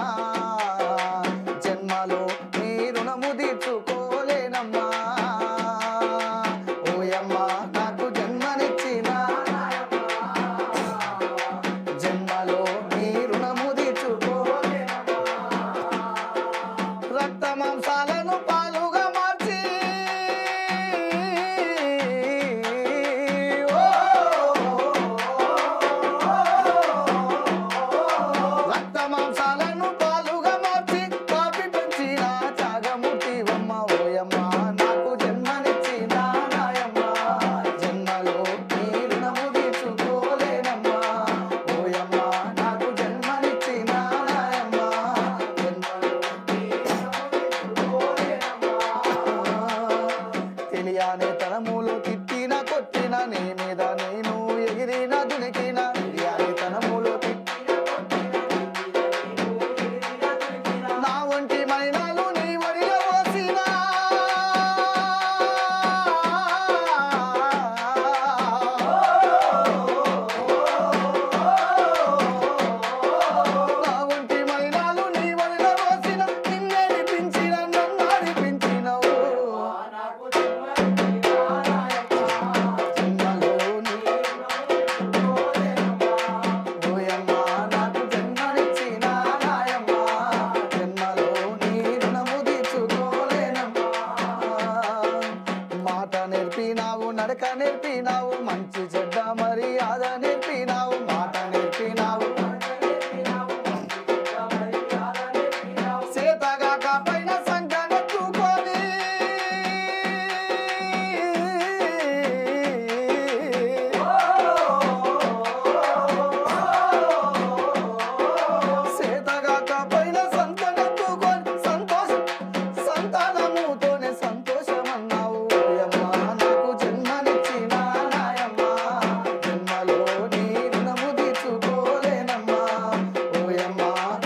జన్మలో నీ రుణము తీర్చుకోలేనమ్మా ఓయమ్మ నాకు జన్మనిచ్చిన జన్మలో నీ రుణము తీర్చుకోలేనమ్మా రక్త మాంసాలను పాలుగా మార్చి రక్త మాంసాలను పాలుగా మార్చి కాపి పెంచిన త్యాగమూర్తివమ్మ ఓయమ్మ నాకు జన్మనిచ్చిన నాయమ్మ జన్మలో నీ రుణము తీర్చుకోలేనమ్మా ఓయమ్మ నాకు జన్మనిచ్చిన నాయమ్మ జన్మలో నీ రుణము తెలియని తనములో తిట్టిన కొట్టిన నీ మీద నేను ఎగిరిన దునికిన తెలియని తనములో నా ఒంటి మైనాలు నీ వడిలో పోసినా నా ఒంటి మైనాలు నీ వడిలో పోసిన నిన్నే అనిపించిన నన్ను అనిపించినవు జన్మలోని ఓయమ్మ నాకు జన్మనిచ్చిన నాయమ్మ జన్మలో నీ రుణము తీర్చుకోలేనమ్మా మాట నేర్పినావు నడక నేర్పినావు మంచి చెడ్డ మర్యాద నేర్పినావు మాట నేర్పినావు సీతగా కాపైన సంకనెత్తుకొని సీతగా కాపైన సంకనెత్తుకొని సంతోషం సంతానముతోనే సంతోషమన్నావు ఓయమ్మ నాకు జన్మనిచ్చిన నాయమ్మ జన్మలో నీ రుణము తీర్చుకోలేనమ్మా ఓయమ్మ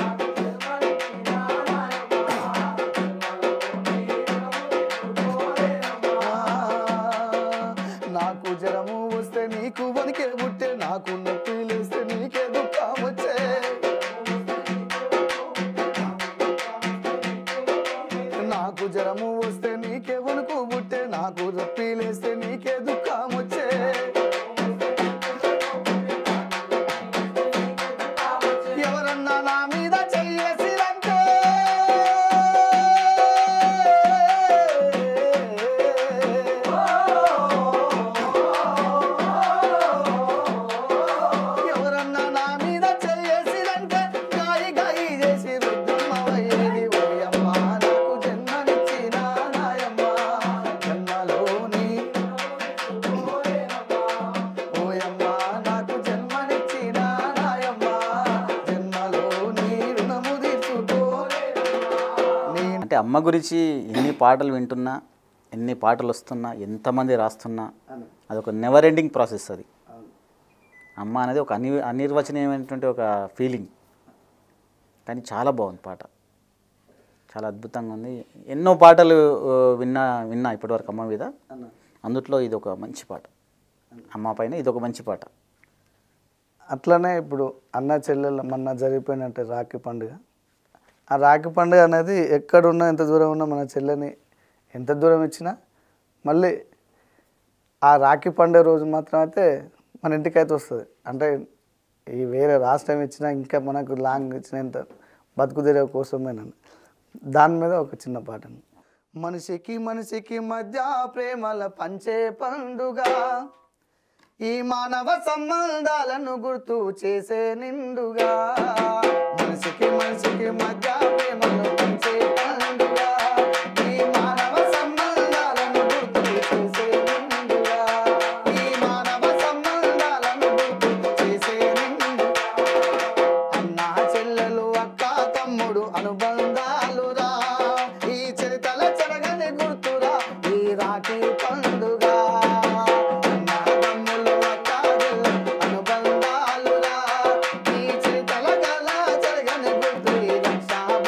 నాకు జ్వరము వస్తే నీకు వనికే పుట్టే నాకు నొప్పి లేస్తే నీకే దుఃఖం వచ్చే నాకు జ్వరము వస్తే నీకే వణుకు పుట్టే నాకు నొప్పి లేస్తే నీకే దుఃఖం వచ్చే ఎవరన్నా నా మీద చెయ్యేసిరంటే ఎవరన్నా నా మీద చెయ్యేసిరంటే గాయి గాయి చేసి రుద్రమ్మవయ్యేది ఓయమ్మ నాకు జన్మనిచ్చిన నాయమ్మ జన్మలోని ఓయమ్మ నాకు జన్మనిచ్చిన నాయమ్మ జన్మలో నీ రుణము తీర్చుకోలేనమ్మా నేను అంటే అమ్మ గురించి ఎన్ని పాటలు వింటున్నా ఎన్ని పాటలు వస్తున్నా ఎంతమంది రాస్తున్నా అదొక నెవర్ ఎండింగ్ ప్రాసెస్ అది అమ్మ అనేది ఒక అని అనిర్వచనీయమైనటువంటి ఒక ఫీలింగ్ కానీ చాలా బాగుంది పాట చాలా అద్భుతంగా ఉంది ఎన్నో పాటలు ఆ, విన్నా విన్నా ఇప్పటివరకు అమ్మ మీద అన్న అందుట్లో ఇది ఒక మంచి పాట అమ్మ పైన ఇది ఒక మంచి పాట అట్లనే ఇప్పుడు అన్న చెల్లెళ్ళ మొన్న జరిగిపోయినట్టే రాఖీ పండుగ ఆ రాఖీ పండుగ అనేది ఎక్కడున్నా ఎంత దూరం ఉన్నా మన చెల్లెని ఎంత దూరం ఇచ్చినా మళ్ళీ ఆ రాఖీ పండుగ రోజు మాత్రం అయితే మన ఇంటికి అయితే వస్తుంది అంటే ఈ వేరే రాష్ట్రం ఇచ్చినా ఇంకా మనకు లాంగ్ ఇచ్చినంత బతుకుదిరే కోసమేనని దాని మీద ఒక చిన్న పాట మనిషికి మనిషికి మధ్య ప్రేమల పంచే పండుగ ఈ మానవ సంబంధాలను గుర్తు చేసే నిండుగా మనిషికి మనిషికి మధ్య ప్రేమను పంచే పండుగ ఈ మానవ సంబంధాలను గుర్తు చేసే నిండుగా ఈ మానవ సంబంధాలను గుర్తు చేసే నిండుగా అన్నా చెల్లెలు అక్క తమ్ముడు అనుబంధాలురా ఈ చరితల చెరగని గుర్తురా ఈ రాఖీ పండుగ అన్నా తమ్ములు అక్క చెల్లెలు అనుబంధాలురా ఈ చరితల గల చెరగని గుర్తు ఈ రక్షా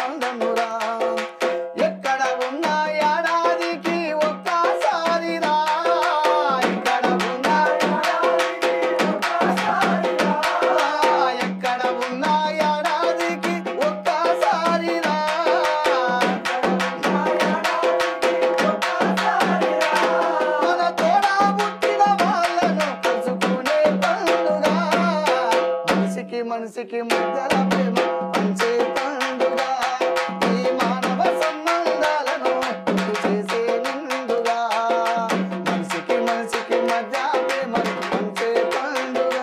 మనిషికి మధ్యల ప్రేమ పంచే పండుగ ఈ మానవ సంబంధాలను గుర్తు చేసే నిండుగా మనిషికి మనిషికి మధ్య ప్రేమ పంచే పండుగ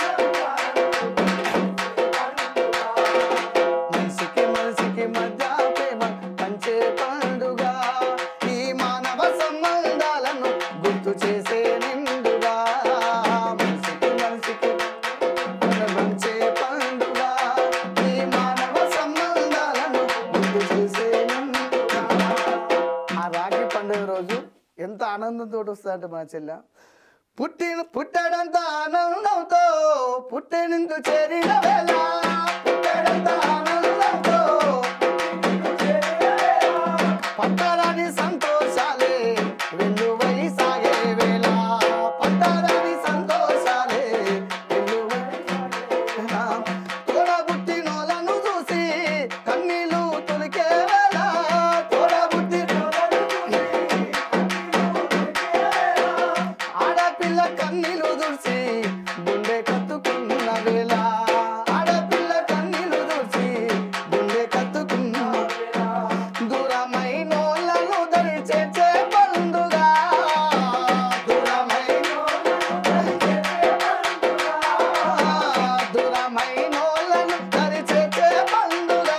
మనిషికి మనిషికి మధ్య ప్రేమ పంచే పండుగ ఈ మానవ సంబంధాలను గుర్తు చేసే నిండుగా మనిషికి మనిషికి పంచే పండుగ ఈ మానవ సంబంధాలను గుర్తు చేసే నిండుగా ఆ రాఖీ పండుగ రోజు ఎంత ఆనందంతో వస్తుందంటే మన చెల్లె పుట్టిన పుట్టడంత ఆనందంతో పుట్టినందు చేరిన వేళ పుట్టడంత ఆనందంతో పట్టరాని సంతోషాలే వెల్లువై సాగే వేళ పట్టరాని సంతోషాలే వెల్లువై తోడబుట్టినోళ్ళను చూసి కన్నీళ్ళు తొలికే వేళ తోడబుట్టినోళ్ళను చూసి ఆడపిల్ల కన్నీళ్ళు దుర్చి గుండె కత్తుకున్న వేళ ఆడపిల్ల కన్నీళ్ళు దుర్చి గుండె కత్తుకున్న దూరమైనోళ్ళను దరి చేర్చే పండుగ దూరమైనోళ్ళను దరి చేర్చే పండుగ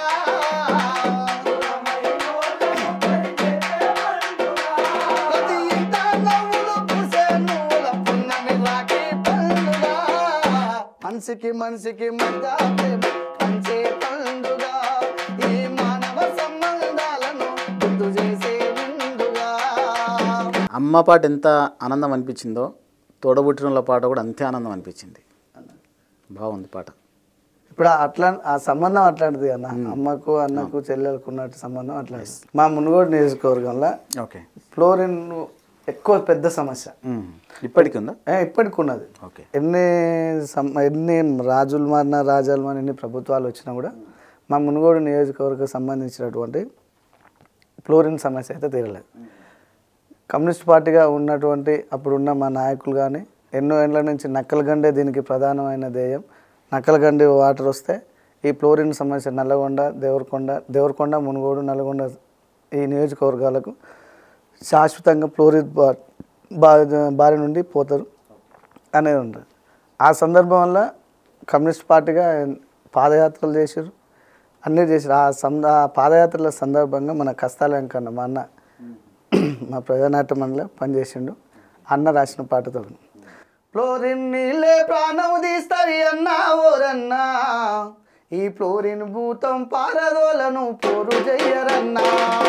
ప్రతి ఇంట నవ్వులు పూసే నువ్వుల పున్నమి రాఖీ పండుగ మనిషికి మనిషికి మధ్య ప్రేమ పంచే పండుగ ఈ మానవ సంబంధాలను గుర్తు చేసే నిండుగా అమ్మ పాట ఎంత ఆనందం అనిపించిందో తోడబుట్టిన పాట కూడా అంతే ఆనందం అనిపించింది బాగుంది పాట ఇప్పుడు అట్లా ఆ సంబంధం అట్లాంటిది అన్న అమ్మకు అన్నకు చెల్లెలకు ఉన్నట్టు సంబంధం అట్లాంటిది మా మునుగోడు నియోజకవర్గంలో ఓకే ఫ్లోరిన్ ఎక్కువ పెద్ద సమస్య ఉమ్. ఇప్పటికి ఉందా ఏ, ఇప్పటికి ఉన్నది ఓకే ఎన్ని సం- ఎన్ని రాజులు మారినా రాజాలు మారిన ఎన్ని ప్రభుత్వాలు వచ్చినా కూడా మా మునుగోడు నియోజకవర్గం సంబంధించినటువంటి ఫ్లోరిన్ సమస్య అయితే తీరలేదు కమ్యూనిస్ట్ పార్టీగా ఉన్నటువంటి అప్పుడున్న మా నాయకులు కానీ ఎన్నో ఏళ్ళ నుంచి నక్కలగండే దీనికి ప్రధానమైన ధ్యేయం నక్కలగండి వాటర్ వస్తే ఈ ఫ్లోరిన్ సమస్య నల్లగొండ దేవరకొండ దేవరకొండ మునుగోడు నల్గొండ ఈ నియోజకవర్గాలకు శాశ్వతంగా ఫ్లోరిన్ బా బా- బారి నుండి పోతారు అనేది ఉంటుంది ఆ సందర్భం వల్ల కమ్యూనిస్ట్ పార్టీగా పాదయాత్రలు చేశారు అన్నీ చేశారు ఆ సంద ఆ పాదయాత్రల సందర్భంగా మన కష్టాల వెంకన్న మా అన్న మా ప్రజానాట్య మండలి పనిచేసిండు అన్న రాసిన పాటతో ఫ్లోరిన్ నీళ్ళే ప్రాణం తీస్తాయి అన్నా ఓరన్నా ఈ ఫ్లోరిన్ భూతం పారదోలను పోరు చెయ్యరన్నా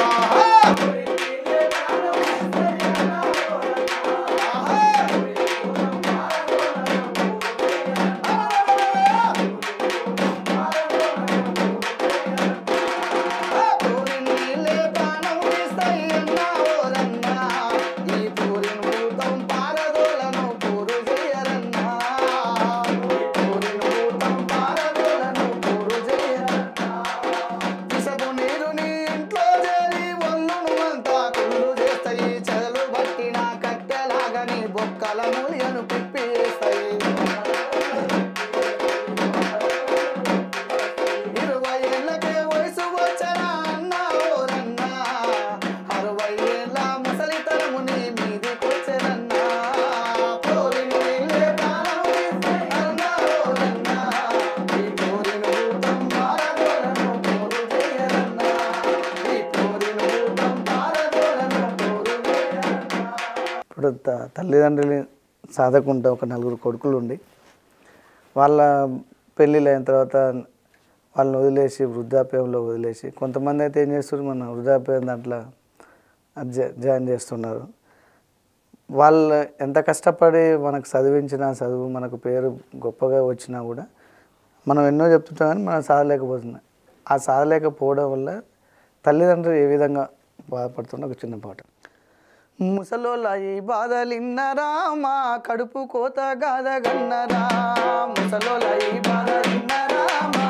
ఫ్లోరిన్ నీళ్ళే ప్రాణం తీస్తాయి అన్నా ఓరన్నా ఈ ఫ్లోరిన్ భూతం పారదోలను పోరు చెయ్యరన్నా ఫ్లోరిన్ భూతం పారదోలను పోరు చెయ్యరన్నా విసపు నీరు నీ ఇంట్లో చేరి ఒళ్ళును అంతా కుళ్ళు చేస్తాయి చెదలు పట్టిన కట్టెలాగని బొక్కల మూలియను పిప్పేస్తాయి ఇరవై ఏళ్ళకే వయసు వచ్చనా అన్నా ఓరన్నా అరవై ఏళ్ళ ముసలితనము నీ మీదికొచ్చెనన్నా పోరిన నీళ్ళే ప్రాణం తీస్తాయి అన్నా ఓరన్నా ఈ పోరిన భూతం పారదోలను పోరు చేయరన్నా ఈ పోరిన భూతం పారదోలను పోరు చేయరన్నా ఇప్పుడు త- తల్లిదండ్రులు సాధకుంటా ఒక నలుగురు కొడుకులు ఉండి వాళ్ళ పెళ్ళిళ్ళు అయిన తర్వాత వాళ్ళని వదిలేసి వృద్ధాప్యంలో వదిలేసి కొంతమంది అయితే ఏం చేస్తారు మన వృద్ధాప్యం దాంట్లో అది జా- జాయిన్ చేస్తున్నారు వాళ్ళు ఎంత కష్టపడి మనకు చదివించిన చదువు మనకు పేరు గొప్పగా వచ్చినా కూడా మనం ఎన్నో చెప్తుంటాం కానీ మనం సాధలేకపోతున్నాం ఆ సాధలేకపోవడం వల్ల తల్లిదండ్రులు ఏ విధంగా బాధపడుతున్న ఒక చిన్న పాట ముసలోళ్ళ ఈ బాధలిన్నరా మా కడుపు కోత గాదగన్నరా ముసలోళ్ళ ఈ బాధలిన్నరా మా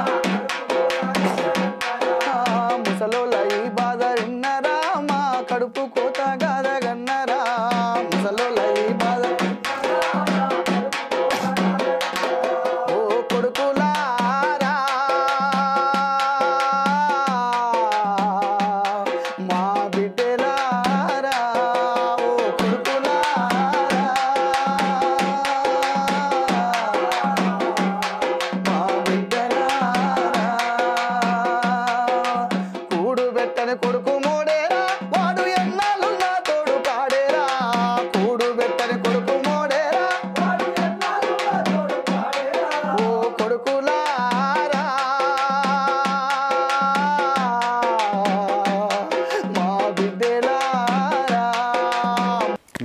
ఆ, ముసలోళ్ళ ఈ బాధలిన్నరా మా కడుపు కోత గాదగన్నరా ముసలోళ్ళ ఈ బాధ ఓ కొడుకులారా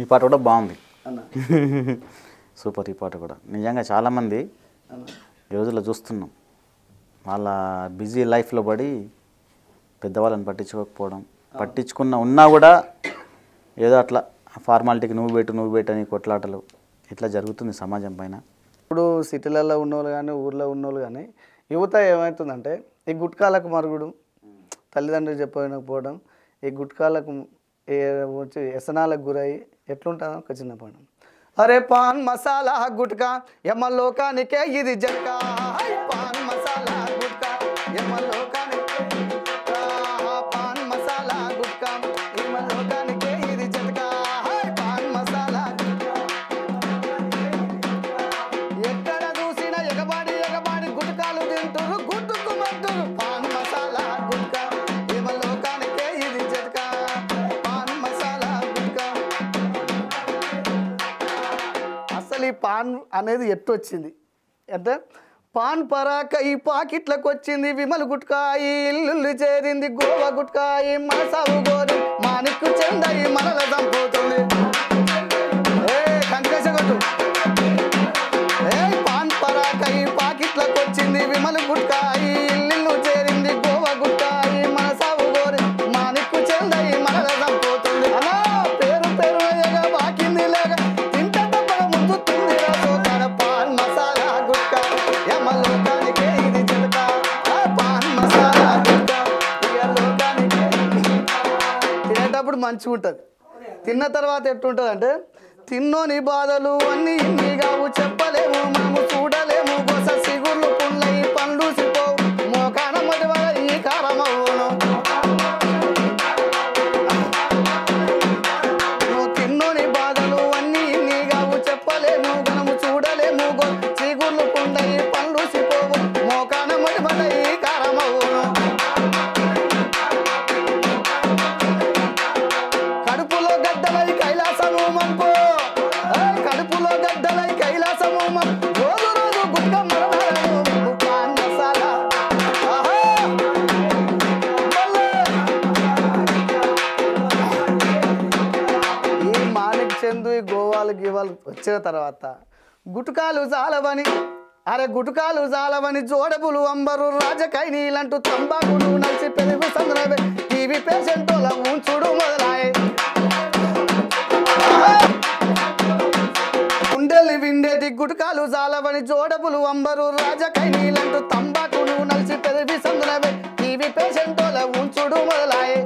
ఈ పాట కూడా బాగుంది అన్న సూపర్ ఈ పాట కూడా నిజంగా చాలామంది అన్న ఈ రోజుల్లో చూస్తున్నాం వాళ్ళ బిజీ లైఫ్లో పడి పెద్దవాళ్ళని పట్టించుకోకపోవడం పట్టించుకున్న ఉన్నా కూడా ఏదో అట్లా ఫార్మాలిటీకి నువ్వు పెట్టు నువ్వు పెట్టు అని కొట్లాటలు ఇట్లా జరుగుతుంది సమాజం పైన ఇప్పుడు సిటీలలో ఉన్నోళ్ళు కానీ ఊర్లో ఉన్నోళ్ళు కానీ యువత ఏమవుతుందంటే ఈ గుట్కాలకు మరుగుడు తల్లిదండ్రులు చెప్పకపోవడం ఈ గుట్కాలకు ఏ వచ్చి వ్యసనాలకు గురై ఎట్లుంటుందో ఒక చిన్న పాఠం అరే పాన్ మసాలా గుట్కా ఎమ్మ లోకానికే ఇది జట్కా హై, పాన్ మసాలా గుట్కా ఎమ్మ లోకానికే ఆ, పాన్ మసాలా గుట్కా ఎమ్మ లోకానికే ఇది జట్కా హై, పాన్ మసాలా గుట్కా ఎక్కడ చూసినా ఎగబాడి ఎగబాడి గుట్కాలు తింటురు గుట్టుకు మంటురు పాన్ మసాలా గుట్కా ఏమ లోకానికే ఇది జట్కా పాన్ మసాలా గుట్కా అసలు ఈ పాన్ అనేది ఎట్టు వచ్చింది అంటే పాన్ పరాక ఈ పాకెట్లకు వచ్చింది విమల్ గుట్కాయి ఇల్లు చేరింది గోవా గుట్కాయి మన సాగు గోరి మానిక్కు చెందాయి మనల చంపుతుంది ఏ కంకేశ కొట్టు ఏయ్ పాన్ పరాకై పాకెట్లకు వచ్చింది విమల్ గుట్కాయి ఇల్లు చేరింది గోవా గుట్కాయి మన సాగు గోరి మానిక్కు చెందయి మనల చంపుతుంది అలా పేరు పేరు ఎగ వాకింది లేక తింటే తప్ప ముందుతుంది రాజోకాడ పాన్ మసాలా గుట్కా యమ లోకానికే ఇది చిలక ఆ పాన్ మసాలా గుట్కా ఇక లోకానికే తినేటప్పుడు మంచిగా ఉంటుంది తిన్న తర్వాత ఎట్టుంటుంది అంటే తిన్నోని బాధలు అన్ని ఇన్ని కావు చెప్పలేము మనము చూడలేము గొస సిగుర్లు పుల్లయి పండ్లు సిపోవు మోకాన మడివల ఈ కారమవును నువ్వు తిన్నోని బాధలు అన్ని ఇన్ని కావు చెప్పలేము మనము చూడలేము గొ సిగుర్లు పుల్లయి పండ్లు సిపోవు మోకాన మడివల ఈ కారమవును కడుపులో గడ్డలై కైలాసము మంపు ఏయ్, కడుపులో గడ్డలై కైలాసము మం రోజు రోజు గుట్ట మరణము పాన్ మసాలా ఆహా! మళ్ళీ! ఈ మాణిక్ చందు ఈ గోవాలు గీవాలు వచ్చిన తర్వాత గుటకాలు చాలవని అరే గుటకాలు చాలవని జోడబులు అంబరు రాజకై నీలంటూ తంబాకులు నలిసి పెరుగు సంద్రవే టీవీ పేషెంట్ల ఉంచుడు మొదలాయి గుండెలు విండేటి గుటకాలు చాలవని జోడబులు అంబరు రాజకై నీలంటూ తంబాకులు నలిసి పెరిగి సందులవే టీవీ పేషెంట్ల ఉంచుడు మొదలాయి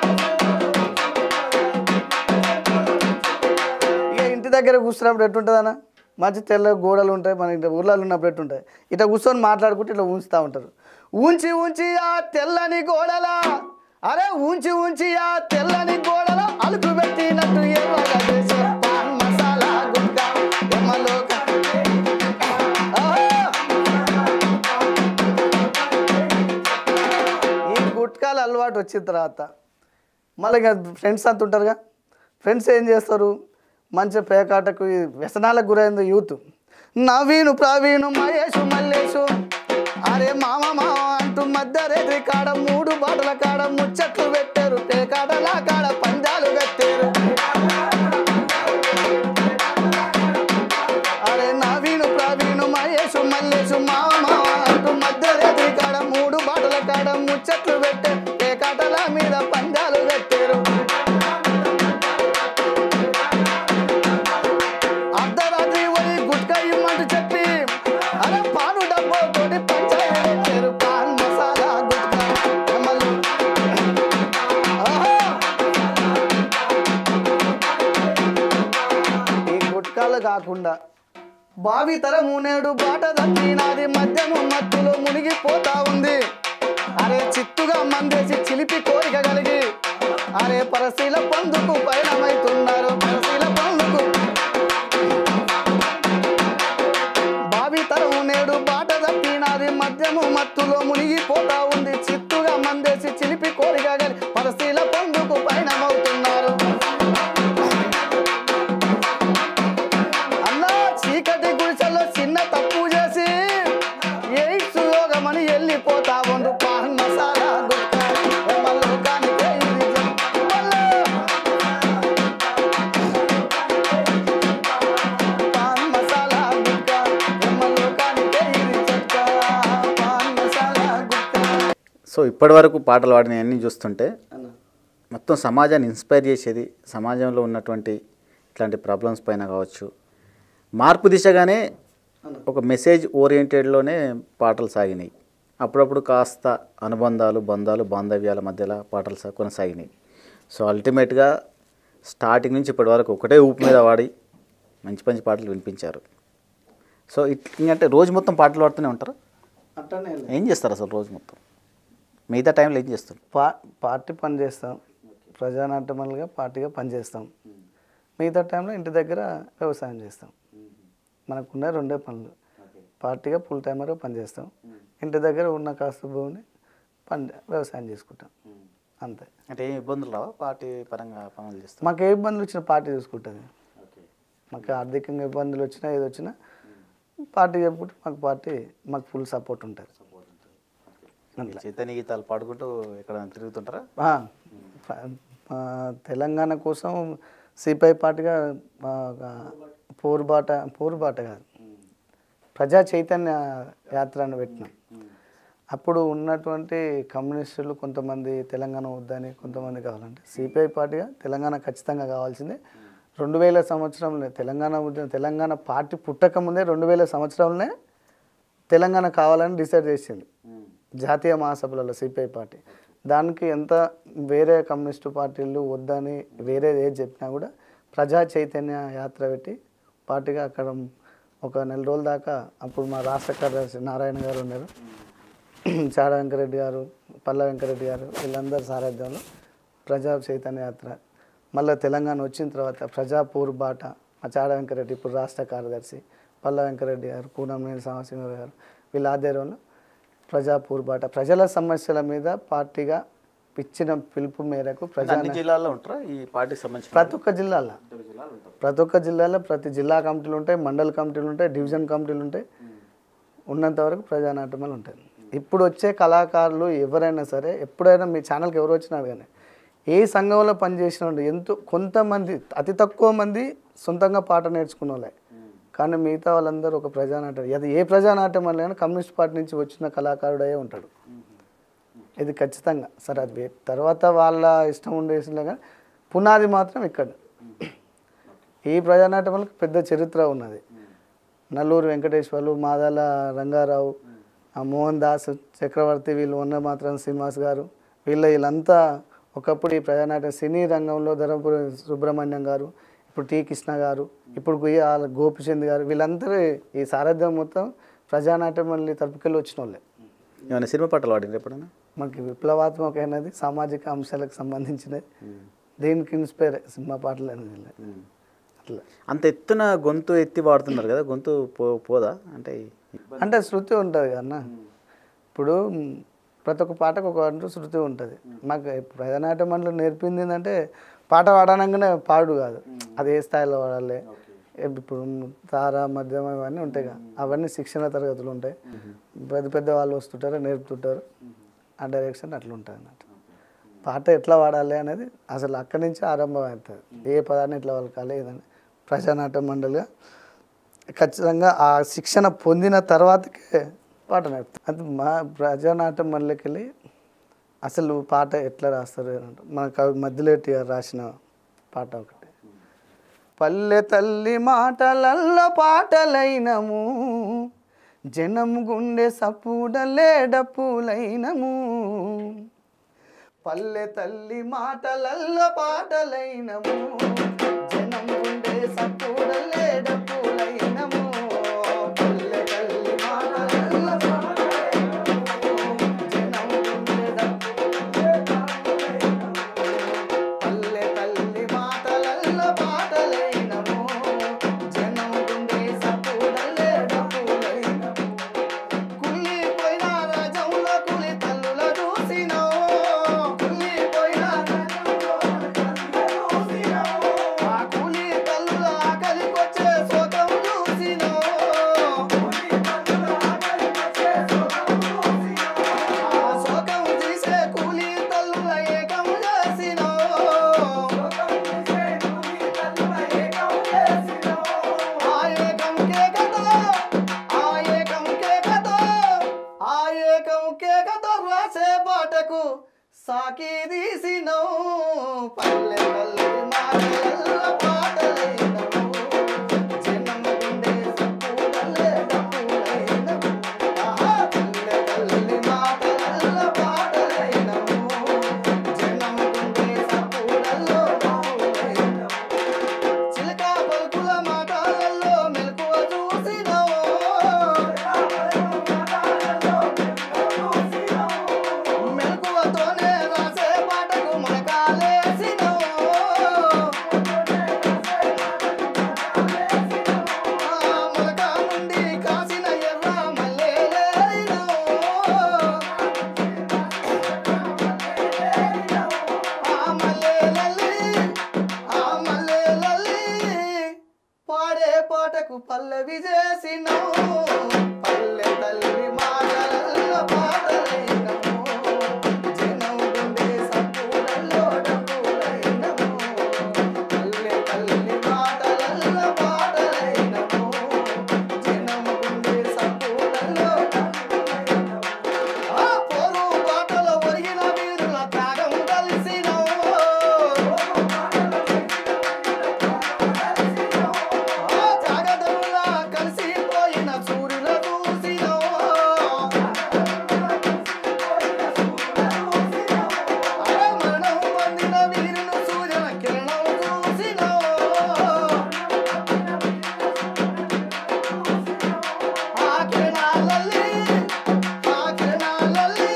ఇక ఇంటి దగ్గర కూర్చున్నప్పుడు ఎట్టుంటుందన్న మంచి తెల్ల గోడలు ఉంటాయి మన ఇంటి ఊర్లలో ఉన్నప్పుడు ఎట్టుంటాయి ఇట్లా కూర్చొని మాట్లాడుకుంటే ఇట్లా ఉంచుతూ ఉంటారు ఉంచి ఉంచి ఆ తెల్లని గోడల అరే ఉంచి ఉంచి ఆ తెల్లని గోడల అలుకు పెట్టినట్టు ఎర్రగా చేసే పాన్ మసాలా గుట్కా ఎమ్మలోక ఆహా! ఈ గుట్కాల అలవాటు వచ్చిన తర్వాత మళ్ళీ ఇక ఫ్రెండ్స్ అంత ఉంటారుగా ఫ్రెండ్స్ ఏం చేస్తారు మంచి పేకాటకు ఈ వ్యసనాలకు గురైంది యూత్ నవీను ప్రవీణు మహేషు మల్లేషు అరే మామ మామ అంటూ మధ్య రేత్రి కాడ మూడు బాటల కాడ ముచ్చట్లు పెట్టారు పేకాటల కాడ పందాలు కట్టారు అరే నవీను ప్రవీణు మహేషు మల్లేషు మామ మామ అంటూ మధ్య రేత్రి కాడ మూడు బాటల కాడ ముచ్చట్లు పెట్టారు పేకాటల మీద పందాలు కట్టారు అర్ధరాత్రి పోయి గుట్కా ఇమ్మంటూ చెప్పి అరే పాను డబ్బు తోటి పంచాయతీ పెట్టారు పాన్ మసాలా గుట్కా ఎమ్మలు. ఆహా! ఈ గుట్కాలు కాకుండా బావి తరము నేడు బాట తప్పినాది మద్యము మత్తులో మునిగిపోతా ఉంది అరే చిత్తుగా మందేసి చిలిపి కోరిక కలిగి అరే పరశీల పొందుకు పయనమైతున్నారు పరశీల పొందుకు బావి తరము నేడు బాట తప్పినాది మద్యము మత్తులో మునిగిపోతా ఉంది చిత్తుగా మందేసి చిలిపి కోరిక కలిగి పరశీల పొందుకు పయనమవుతున్నారు అన్నా చీకటి గుడిసెలో చిన్న తప్పు చేసి ఎయిడ్స్ యోగమని వెళ్ళిపోతా ఉండు పాన్ మసాలా గుట్కా ఎమ్మ లోకానికే ఇది జ- మళ్ళా. సో ఇప్పటి వరకు పాటలు పాడిన అన్నీ చూస్తుంటే మొత్తం సమాజాన్ని ఇన్స్పైర్ చేసేది సమాజంలో ఉన్నటువంటి ఇట్లాంటి ప్రాబ్లమ్స్ పైన కావచ్చు మార్పు దిశగానే ఒక మెసేజ్ ఓరియంటెడ్లోనే పాటలు సాగినాయి అప్పుడప్పుడు కాస్త అనుబంధాలు బంధాలు బాంధవ్యాల మధ్యలో పాటలు సా- కొనసాగినాయి సో అల్టిమేట్గా స్టార్టింగ్ నుంచి ఇప్పటి వరకు ఒకటే ఊపు మీద వాడి మంచి మంచి పాటలు వినిపించారు సో ఇట్ అంటే రోజు మొత్తం పాటలు పాడుతూనే ఉంటారు అట్టనే ఏం చేస్తారు అసలు రోజు మొత్తం మిగతా టైంలో ఏం చేస్తారు పా పార్టీ పని చేస్తాం ప్రజానాట్యమలుగా పార్టీగా పనిచేస్తాం మిగతా టైంలో ఇంటి దగ్గర వ్యవసాయం చేస్తాం మనకున్న రెండే పనులు పార్టీగా ఫుల్ టైమర్గా పనిచేస్తాం ఇంటి దగ్గర ఉన్న కాస్త భూమిని పని వ్యవసాయం చేసుకుంటాం అంతే అంటే ఏం ఇబ్బందులు రావా పార్టీ పరంగా పనులు చేస్తాం మాకు ఏ ఇబ్బందులు వచ్చినా పార్టీ చూసుకుంటుంది మాకు ఆర్థికంగా ఇబ్బందులు వచ్చినా ఏది వచ్చినా పార్టీ చెప్పుకుంటే మాకు పార్టీ మాకు ఫుల్ సపోర్ట్ ఉంటుంది చైతన్య గీతాలు పాడుకుంటూ ఎక్కడ తిరుగుతుంటారా ఆ, ప- ఆ, తెలంగాణ కోసం సిపిఐ పార్టీగా ఆ, ఆ, పోరుబాట పోరుబాట కాదు ప్రజా చైతన్య యాత్ర అని పెట్టినాం అప్పుడు ఉన్నటువంటి కమ్యూనిస్టులు కొంతమంది తెలంగాణ వద్దని కొంతమంది కావాలంటే సిపిఐ పార్టీగా తెలంగాణ ఖచ్చితంగా కావాల్సిందే రెండు వేల సంవత్సరంలో తెలంగాణ ఉద్యమం తెలంగాణ పార్టీ పుట్టక ముందే రెండు వేల సంవత్సరంలోనే తెలంగాణ కావాలని డిసైడ్ చేసింది జాతీయ మహాసభలలో సిపిఐ పార్టీ దానికి ఎంత వేరే కమ్యూనిస్టు పార్టీలు వద్దని వేరే ఏది చెప్పినా కూడా ప్రజా చైతన్య యాత్ర పెట్టి పార్టీగా అక్కడ ఒక నెల రోజుల దాకా అప్పుడు మా రాష్ట్ర కార్యదర్శి నారాయణ గారు ఉన్నారు చాడ వెంకరెడ్డి గారు పల్ల వెంకరెడ్డి గారు వీళ్ళందరి సారథ్యంలో ప్రజా చైతన్య యాత్ర మళ్ళీ తెలంగాణ వచ్చిన తర్వాత ప్రజా బాట మా చాడ వెంకరెడ్డి ఇప్పుడు రాష్ట్ర కార్యదర్శి పల్ల వెంకరెడ్డి గారు కూనంనేని శ్రీనివాసరావు గారు వీళ్ళ ఆధ్వర్యంలో ప్రజా బాట ప్రజల సమస్యల మీద పార్టీగా ఇచ్చిన పిలుపు మేరకు ప్రజా అన్ని జిల్లాల్లో ఉంటారా ఈ పార్టీకి సంబంధించిన ప్రతి ఒక్క జిల్లాలో ప్రతి ఒక్క జిల్లాలో ప్రతి జిల్లా కమిటీలు ఉంటాయి మండల కమిటీలు ఉంటాయి డివిజన్ కమిటీలు ఉంటాయి ఉన్నంత వరకు ప్రజానాట్యమాలు ఉంటాయి ఇప్పుడు వచ్చే కళాకారులు ఎవరైనా సరే ఎప్పుడైనా మీ ఛానల్కి ఎవరు వచ్చినారు కానీ ఏ సంఘంలో పనిచేసిన వాళ్ళు ఎంతో కొంతమంది అతి తక్కువ మంది సొంతంగా పాట నేర్చుకున్న వాళ్ళే కానీ మిగతా వాళ్ళందరూ ఒక ప్రజానాట్యం అది ఏ ప్రజానాట్యం వల్ల కానీ కమ్యూనిస్ట్ పార్టీ నుంచి వచ్చిన కళాకారుడే ఉంటాడు ఇది ఖచ్చితంగా సరే అది వే- తర్వాత వాళ్ళ ఇష్టం ఉండేసిందే కానీ పునాది మాత్రం ఇక్కడ ఈ ప్రజానాట్యములకు పెద్ద చరిత్ర ఉన్నది నల్లూరు వెంకటేశ్వర్లు మాదాల రంగారావు ఆ మోహన్ దాస్ చక్రవర్తి వీళ్ళు ఉన్న మాత్రం శ్రీనివాస్ గారు వీళ్ళ వీళ్ళంతా ఒకప్పుడు ఈ ప్రజానాట్యం సినీ రంగంలో ధర్మపురి సుబ్రహ్మణ్యం గారు ఇప్పుడు టి కృష్ణ గారు ఇప్పుడు గుయ్యాల గోపిచంద్ గారు వీళ్ళందరూ ఈ సారథ్యం మొత్తం ప్రజానాట్యం మళ్ళీ తరపుకెళ్ళి వచ్చిన వాళ్ళే ఏమైనా సినిమా పాటలు పాడిండ్రు ఎప్పుడైనా మనకి విప్లవాత్మకమైనది సామాజిక అంశాలకు సంబంధించినది దీనికి ఇన్స్పైర్ సినిమా పాటలు అనేది అట్లా అంత ఎత్తున గొంతు ఎత్తి వాడుతున్నారు కదా గొంతు పో పోదా అంటే అంటే శృతి ఉంటుంది అన్న ఇప్పుడు మ్, ప్రతి ఒక్క పాటకు ఒక అంటూ శృతి ఉంటుంది మాకు ప్రధానాట్య మండలి నేర్పింది ఏంటంటే పాట పాడనంగానే పాడు కాదు అది ఏ స్థాయిలో పాడాలి ఇప్పుడు తార మధ్యమ ఇవన్నీ ఉంటాయి కదా అవన్నీ శిక్షణ తరగతులు ఉంటాయి పెద్ద పెద్ద వాళ్ళు వస్తుంటారు నేర్పుతుంటారు ఆ డైరెక్షన్ అట్లా ఉంటుంది అన్నట్టు పాట ఎట్లా పాడాలి అనేది అసలు అక్కడి నుంచి ఆరంభం అవుతుంది ఏ పదాన్ని ఎట్లా పలకాలి ఏదని ప్రజానాట్య మండలిగా ఖచ్చితంగా ఆ శిక్షణ పొందిన తర్వాతకే పాట నేర్పుతాం అది మా ప్రజానాట్యం మండలికి వెళ్ళి అసలు పాట ఎట్లా రాస్తారు అని అంటే మన కవి మధ్యలేటి గారు రాసిన పాట ఒకటి పల్లె తల్లి మాటలల్ల పాటలైనము జనం గుండె సప్పుడలే డప్పులైనము పల్లె తల్లి మాటలల్ల పాటలైనము జనం గుండె సప్పుడలే డప్పులైనము పల్లె తల్లి మాటలల్ల పాటలైనము, జనం గుండె పల్లె తల్లి మాటలల్ల పాటలైనము జనం గుండె సప్పుడలే డప్పులైనము కుల్లిపోయిన రాజంలో కులి తల్లుల చూసినో కుల్లిపోయిన రాజంలో కులి తల్లుల చూసినో ఆ కులి తల్లుల పాటకు పల్లవి చేసినవు పల్లె తల్లి మాటలల్ల పాటలైనము జనం గుండె సప్పుడల్లో డప్పులైనము పల్లె తల్లి మాటలల్ల పాటలైనము జనం గుండె సప్పుడల్లో ఆ పోరు బాటలో ఒరిగిన వీరుల త్యాగం కలిసినవు ఆ త్యాగదరులా కలిసిపోయిన సూర్యుల చూసినవు అరే మరణం పొందిన వీరును సూర్యుల కిరణం చూసినవు ఆ కిరణాలల్లి ఆ కిరణాలల్లి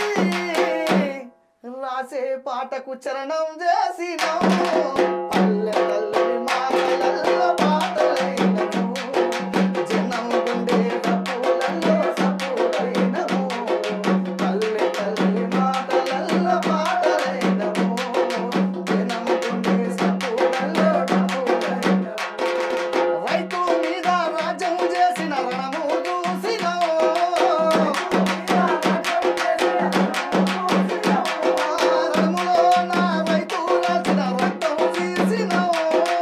రాసే పాటకు చరణం చేసినావు పల్లె తల్లి మాటలల్ల పాటలైనము జనం గుండె డప్పులల్లో సప్పుడైనము పల్లె తల్లి మాటలల్ల పాటలైనము జనం గుండె సప్పుడల్లో డప్పులైనము రైతు మీద రాజ్యం చేసిన రణము చూసినావు రణములో నా రైతు రాసిన రక్తం తీసినావు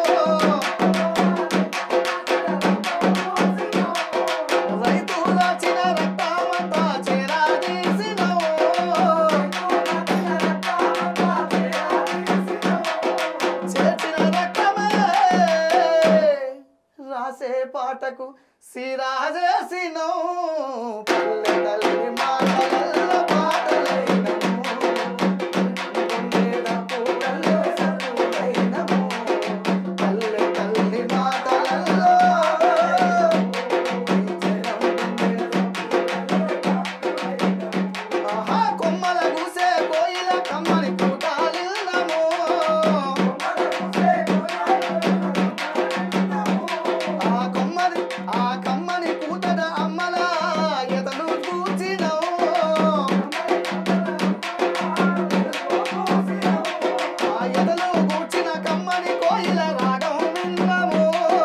రైతు రాచిన రక్తమంతా చేరా తీసినావు చేర్చిన రక్తమే రాసే పాటకు సిరాజేసినో పల్లె తల్లి మాటలల్ల పాటలైనము గుండెల పూలలో సరులైనము పల్లె తల్లి మాటలల్లో ఆహా కొమ్మల గుసే కోయిల కమ్మని పూటాలిల్లము ఆ కొమ్మని ఆ కమ్మని కూతడ అమ్మల ఎతను కూచినవు ఆ ఎదలు కూర్చిన కమ్మని కోయిల రాగం విన్నాము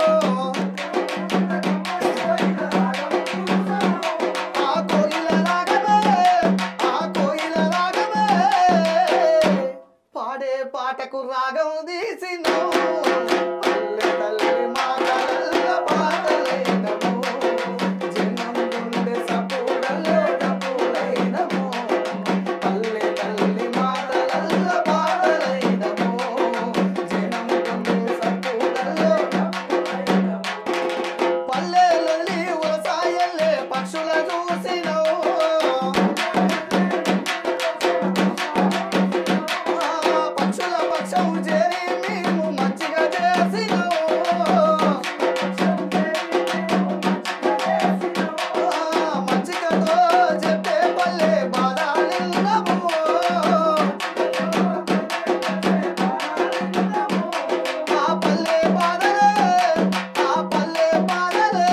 ఆ కోయిల రాగమే ఆ కోయిల రాగమే పాడే పాటకు రాగం తీసినవు పల్లె తల్లి మాటలల్ల పాటలైనము జనం గుండె సప్పుడల్లో డప్పులైనము పల్లె తల్లి మాటలల్ల పాటలైనము జనం గుండె సప్పుడల్లో డప్పులైనము పల్లెలల్లి ఉరసాయల్లే పక్షుల చూసినవు ఆ పక్షుల పక్షం చేరి మేము మంచిగా చేసినవు ఆ మంచిగతో చెప్పే పల్లె బాధాలిన్నము ఆ పల్లె బాధలే ఆ పల్లె బాధలే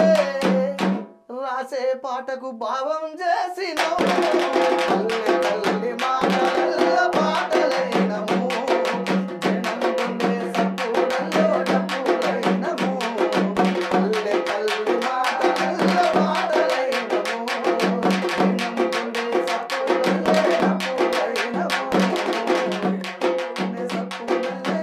రాసే పాటకు భావం చేసినవు పల్లె తల్లి మాటలల్ల పాటలైనము జనం గుండె సప్పుడల్లో డప్పులైనము పల్లె తల్లి మాటలల్ల పాటలైనము జనం గుండె సప్పుడల్లో డప్పులైనము గుండె సప్పుడల్లే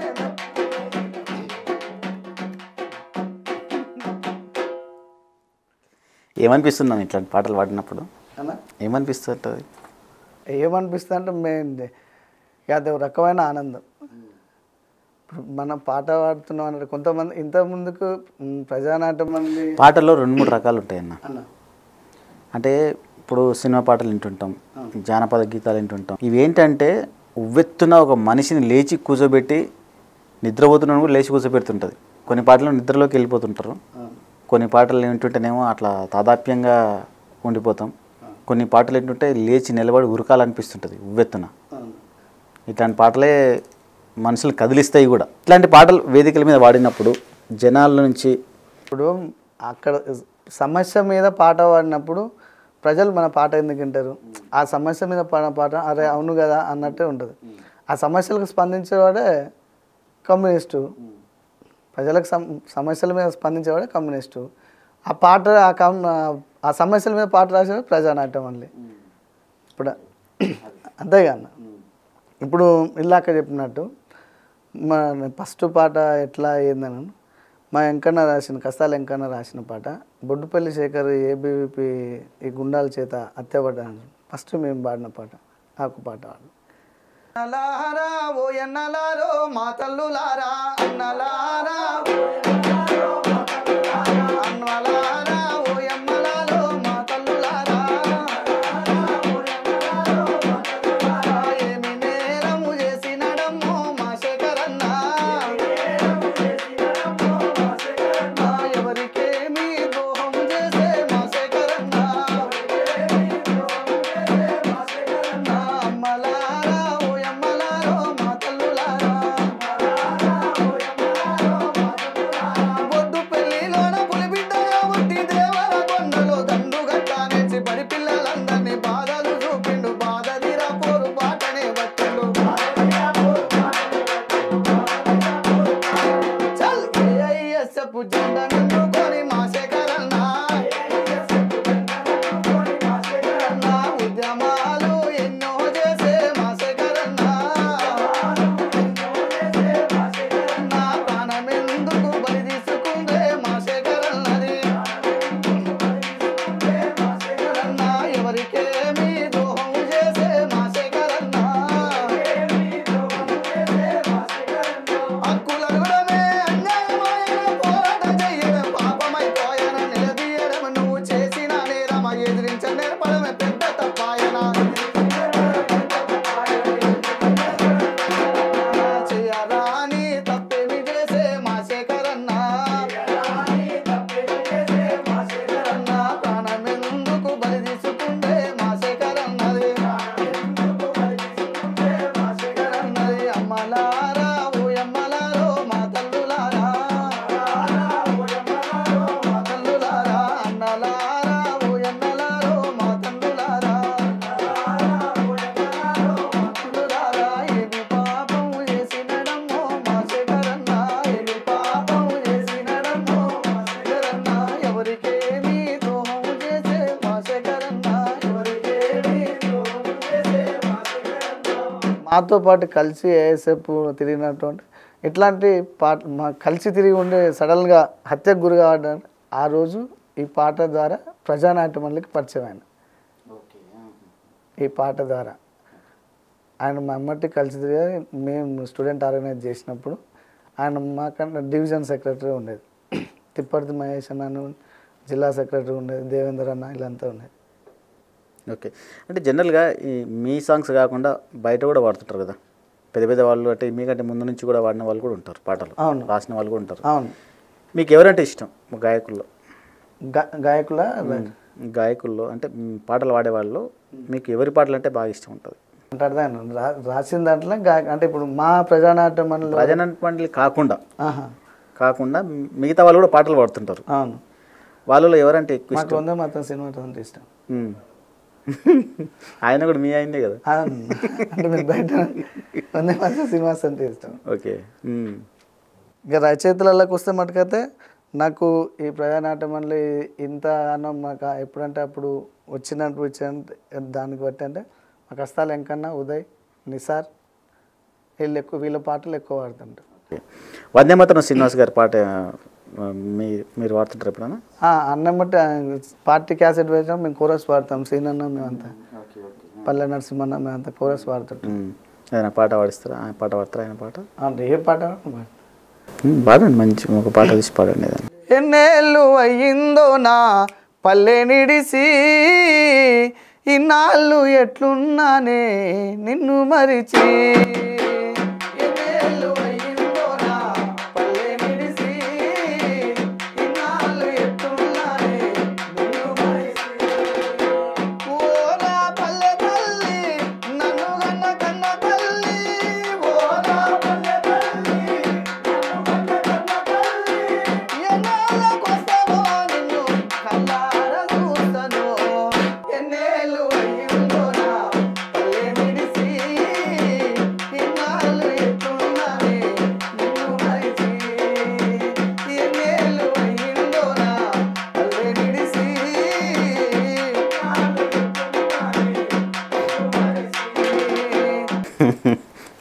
ఏమనిపిస్తుంది అన్న ఇట్లాంటి పాటలు పాడినప్పుడు అన్నా ఏమనిపిస్తుంటుంది ఏమనిపిస్తుంది అంటే మెయిన్ ఇక అది ఒక రకమైన ఆనందం ఇప్పుడు మనం పాట పాడుతున్నాం అంటే కొంతమంది ఇంత ముందుకు మ్, ప్రజానాట్యం మంది పాటల్లో రెండు మూడు రకాలు ఉంటాయన్న అన్న అంటే ఇప్పుడు సినిమా పాటలు వింటుంటాం జానపద గీతాలు వింటుంటాం ఇవి ఏంటంటే ఉవ్వెత్తున ఒక మనిషిని లేచి కూర్చోబెట్టి నిద్రపోతున్నాను కూడా లేచి కూర్చోబెడుతుంటుంది కొన్ని పాటలు నిద్రలోకి వెళ్ళిపోతుంటారు కొన్ని పాటలు వింటుంటేనేమో అట్లా తాదాప్యంగా ఉండిపోతాం కొన్ని పాటలు ఏంటంటే లేచి నిలబడి ఉరకాలనిపిస్తుంటుంది ఉవ్వెత్తున ఇట్లాంటి పాటలే మనుషులు కదిలిస్తాయి కూడా ఇట్లాంటి పాటలు వేదికల మీద వాడినప్పుడు జనాల నుంచి ఇప్పుడు అక్కడ సమస్య మీద పాట పాడినప్పుడు ప్రజలు మన పాట ఎందుకు వింటారు ఆ సమస్య మీద పాడిన పాట అరే అవును కదా అన్నట్టే ఉంటుంది ఆ సమస్యలకు స్పందించేవాడే కమ్యూనిస్టు ప్రజలకు సమ సమస్యల మీద స్పందించేవాడే కమ్యూనిస్టు ఆ పాట ఆ కమ్ ఆ సమస్యల మీద పాట రాసేవాడు ప్రజానాట్యం మళ్ళీ ఇప్పుడు అంతేగా అన్న ఇప్పుడు ఇల్లాక చెప్పినట్టు మా ఫస్ట్ పాట ఎట్లా ఏందని మా వెంకన్న రాసిన కస్తాల వెంకన్న రాసిన పాట బొడ్డుపల్లి శేఖర్ ఏబీవీపీ ఈ గుండాల చేత హత్యపడ్డాను ఫస్ట్ మేము పాడిన పాట నాకు పాట పాడు అన్నలారా ఓ ఎన్నలారో మా తల్లులారా అన్నలారా అన్నలారా ఓ ఎమ్మలారో మా తల్లులారా ఏమి నేరము చేసినడమ్మో మా శేఖరన్న ఎవరికేమి ద్రోహం చేసే మా శేఖరన్న అమ్మలారా ఓ అమ్మలారో మా తల్లులారా బొడ్డు పెళ్లిలోన పులిబిడ్డగా పుట్టి దేవర కొండలో దండు గట్టానేసి బడి పిల్లలందరినీ బాధలు చూపిండు బాధ తీరా పోరు పాటనే పట్టిండు చల్ ఏఐఎస్ఎఫ్ జెండా నందుకొని మా శేఖరన్న నా ఉద్యమాలు ఎన్నో చేసే మా శేఖరన్న నా ప్రాణమెందుకు బలి తీసుకుందే మా శేఖరన్నది నా ఎవరికేమి ద్రోహం చేసే మా శేఖరన్న హక్కులగడమే అన్యాయమైన పోరాట చెయ్యడం పాపమైపోయన నిలదీయడం నువ్వు చేసిన నేరమ ఎదిరించ నేర్పడమే పెద్ద తప్పాయన చేయరాని తప్పేమి చేసే మా శేఖరన్న నా ప్రాణమెందుకు బలి తీసుకుంటే మా శేఖరన్నది శేఖరన్నది అమ్మలారా ఓ అమ్మలారో మా తల్లులారా మా తల్లులారా అన్నలారా ఓ అన్నలారో మా తల్లులారా తల్లులారా ఏమి పాపం చేసినడమ్మో మా శేఖరన్న ఏమి పాపం చేసినడమ్మో మా శేఖరన్న ఎవరికేమి ద్రోహం చేసే మా శేఖరన్న ఎవరికేమి ద్రోహం చేసే మా శేఖరన్న మాతో పాటు కలిసి ఏఎస్ఎఫ్ తిరిగినటువంటి ఇట్లాంటి పాట మా కలిసి తిరిగి ఉండే సడన్గా హత్యకు గురి కావడానికి ఆ రోజు ఈ పాట ద్వారా ప్రజానాట్యం వాళ్ళకి పరిచయం ఆయన ఈ పాట ద్వారా ఆయన మా అమ్మటి కలిసి తిరిగి మేము స్టూడెంట్ ఆర్గనైజ్ చేసినప్పుడు ఆయన మాకన్నా డివిజన్ సెక్రటరీ ఉండేది తిప్పర్తి మహేష్ అన్న జిల్లా సెక్రటరీ ఉండేది దేవేందర్ అన్న వీళ్ళంతా ఉండేది ఓకే అంటే జనరల్గా ఈ మీ సాంగ్స్ కాకుండా బయట కూడా వాడుతుంటారు కదా పెద్ద పెద్ద వాళ్ళు అంటే మీకంటే ముందు నుంచి కూడా వాడిన వాళ్ళు కూడా ఉంటారు పాటలు అవును. రాసిన వాళ్ళు కూడా ఉంటారు అవును మీకు ఎవరంటే ఇష్టం గాయకుల్లో గా గాయకుల గాయకుల్లో అంటే మ్, పాటలు పాడేవాళ్ళు మీకు ఎవరి పాటలు అంటే బాగా ఇష్టం ఉంటుంది అంటే అర్థం రా- రాసిన దాంట్లో గాయ అంటే ఇప్పుడు మా ప్రజానాట్యం మనలో భజన మండలి కాకుండా ఆహా కాకుండా మిగతా వాళ్ళు కూడా పాటలు పాడుతుంటారు అవును వాళ్ళలో ఎవరంటే ఎక్కువ మాకు ఇష్టం వందే మాత్రం సినిమా అంటే ఇష్టం మ్. ఆయన కూడా మీ అయిందే కదా అవును. అంటే మీరు బయట వందే మాత్రం సినిమాస్ అంటే ఇష్టం ఓకే మ్. ఇక రచయితలలోకి వస్తే మటుకైతే నాకు ఈ ప్రజానాట్యం వల్ల ఇంత అన్నం మాకు ఎప్పుడంటే అప్పుడు వచ్చినట్టు వచ్చిన దానికి బట్టి అంటే మా కష్టాలు ఎంకన్నా ఉదయ్ నిసార్ వీళ్ళు ఎక్కువ వీళ్ళ పాటలు ఎక్కువ పాడుతుంటారు ఓకే. వందే మాత్రం శ్రీనివాస్ గారి పాట ఆ, మీ మీరు వాడుతుంటారు ఎప్పుడైనా ఆ, అన్నం బట్టి ఆ, పార్టీ క్యాసెట్ వేసాం మేము కోరస్ పాడతాం సీన్ అన్న మేమంతా పల్లె నరసింహన్న మేమంతా కోరస్ పాడుతుంటాం మ్. ఏదైనా పాట పాడిస్తారా ఆయన పాట పాడతారా ఆయన పాట అవును ఏ పాట పాడతాం. మ్, పాడండి మంచి ఒక పాట తీసి పాడండి ఏదైనా ఎన్నేళ్ళు అయ్యిందో నా పల్లె నిడిసి ఇన్నాళ్ళు ఎట్లున్నానే నిన్ను మరిచి ఎన్నేళ్ళు అయ్యిందో నా పల్లె నిడిసి ఇన్నాళ్ళు ఎట్లున్నానే నిన్ను మరిచి ఓ నా పల్లె తల్లి నన్ను గన్న కన్న తల్లి ఓ నా పల్లె తల్లి నన్ను గన్న కన్న తల్లి ఎన్నాళ్ళకొస్తావో నిన్ను కళ్ళార చూస్తాను ఎన్నేళ్ళు అయ్యిందో నా పల్లె నిడిసి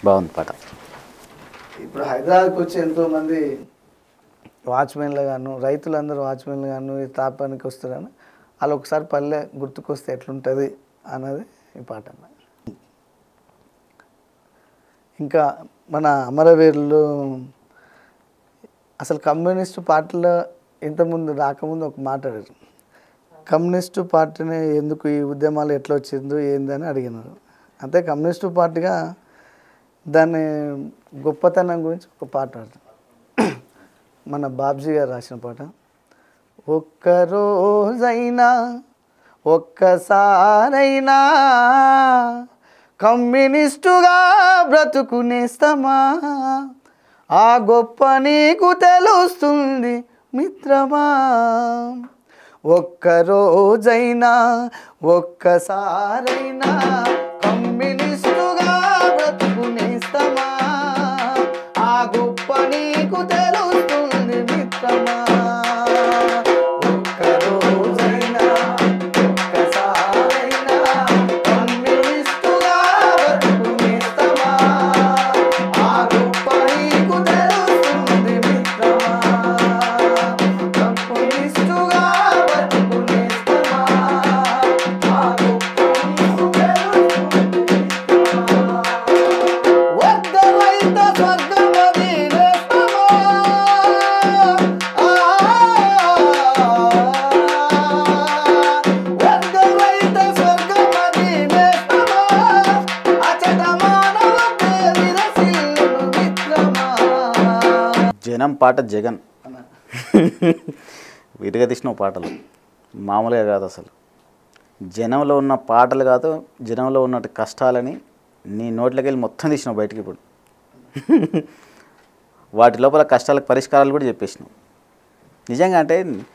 బాగుంది పాట ఇప్పుడు హైదరాబాద్కి వచ్చి ఎంతోమంది వాచ్మెన్లు గాను రైతులందరూ వాచ్మెన్లు గాను ఈ తాపానికి వస్తారని వాళ్ళు ఒకసారి పల్లె గుర్తుకొస్తే ఎట్లుంటుంది అన్నది ఈ పాట అన్న ఇంకా మన అమరవీరులు అసలు కమ్యూనిస్టు పార్టీలో ఇంతకుముందు రాకముందు ఒక మాట్లాడారు కమ్యూనిస్టు పార్టీని ఎందుకు ఈ ఉద్యమాలు ఎట్లా వచ్చిందో ఏందని అడిగినారు అంతే కమ్యూనిస్టు పార్టీగా దాని గొప్పతనం గురించి ఒక పాట పాడతాం మన బాబ్జీ గారు రాసిన పాట ఒక్కరోజైనా ఒక్కసారైనా కమ్యూనిస్టుగా బ్రతుకునేస్తమా ఆ గొప్ప నీకు తెలుస్తుంది మిత్రమా ఒక్కరోజైనా ఒక్కసారైనా కమ్యూనిస్టుగా బ్రతుకునేస్తమా ఆ గొప్ప నీకు తెలుస్తుంది మిత్రమా ఒక్కరోజైనా ఒక్కసారైనా కమ్యూనిస్టుగా బ్రతుకునేస్తమా ఆ గొప్ప నీకు తెలుస్తుంది మిత్రమా కమ్యూనిస్టుగా బ్రతుకునేస్తమా ఆ గొప్ప నీకు తెలుస్తుంది మిత్రమా వర్గమైత స్వర్గమది నేస్తమా. వర్గమైత స్వర్గమది నేస్తమా. అచట మానవతే విరసిల్లును మిత్రమా. జనం పాట జగన్ విరిగా తీసిన పాటలు మామూలుగా కాదు అసలు జనంలో ఉన్న పాటలు కాదు జనంలో ఉన్న కష్టాలని నీ నోట్లోకి వెళ్ళి మొత్తం తీసినావు బయటికి ఇప్పుడు వాటి లోపల కష్టాలకు పరిష్కారాలు కూడా చెప్పేసినావు నిజంగా అంటే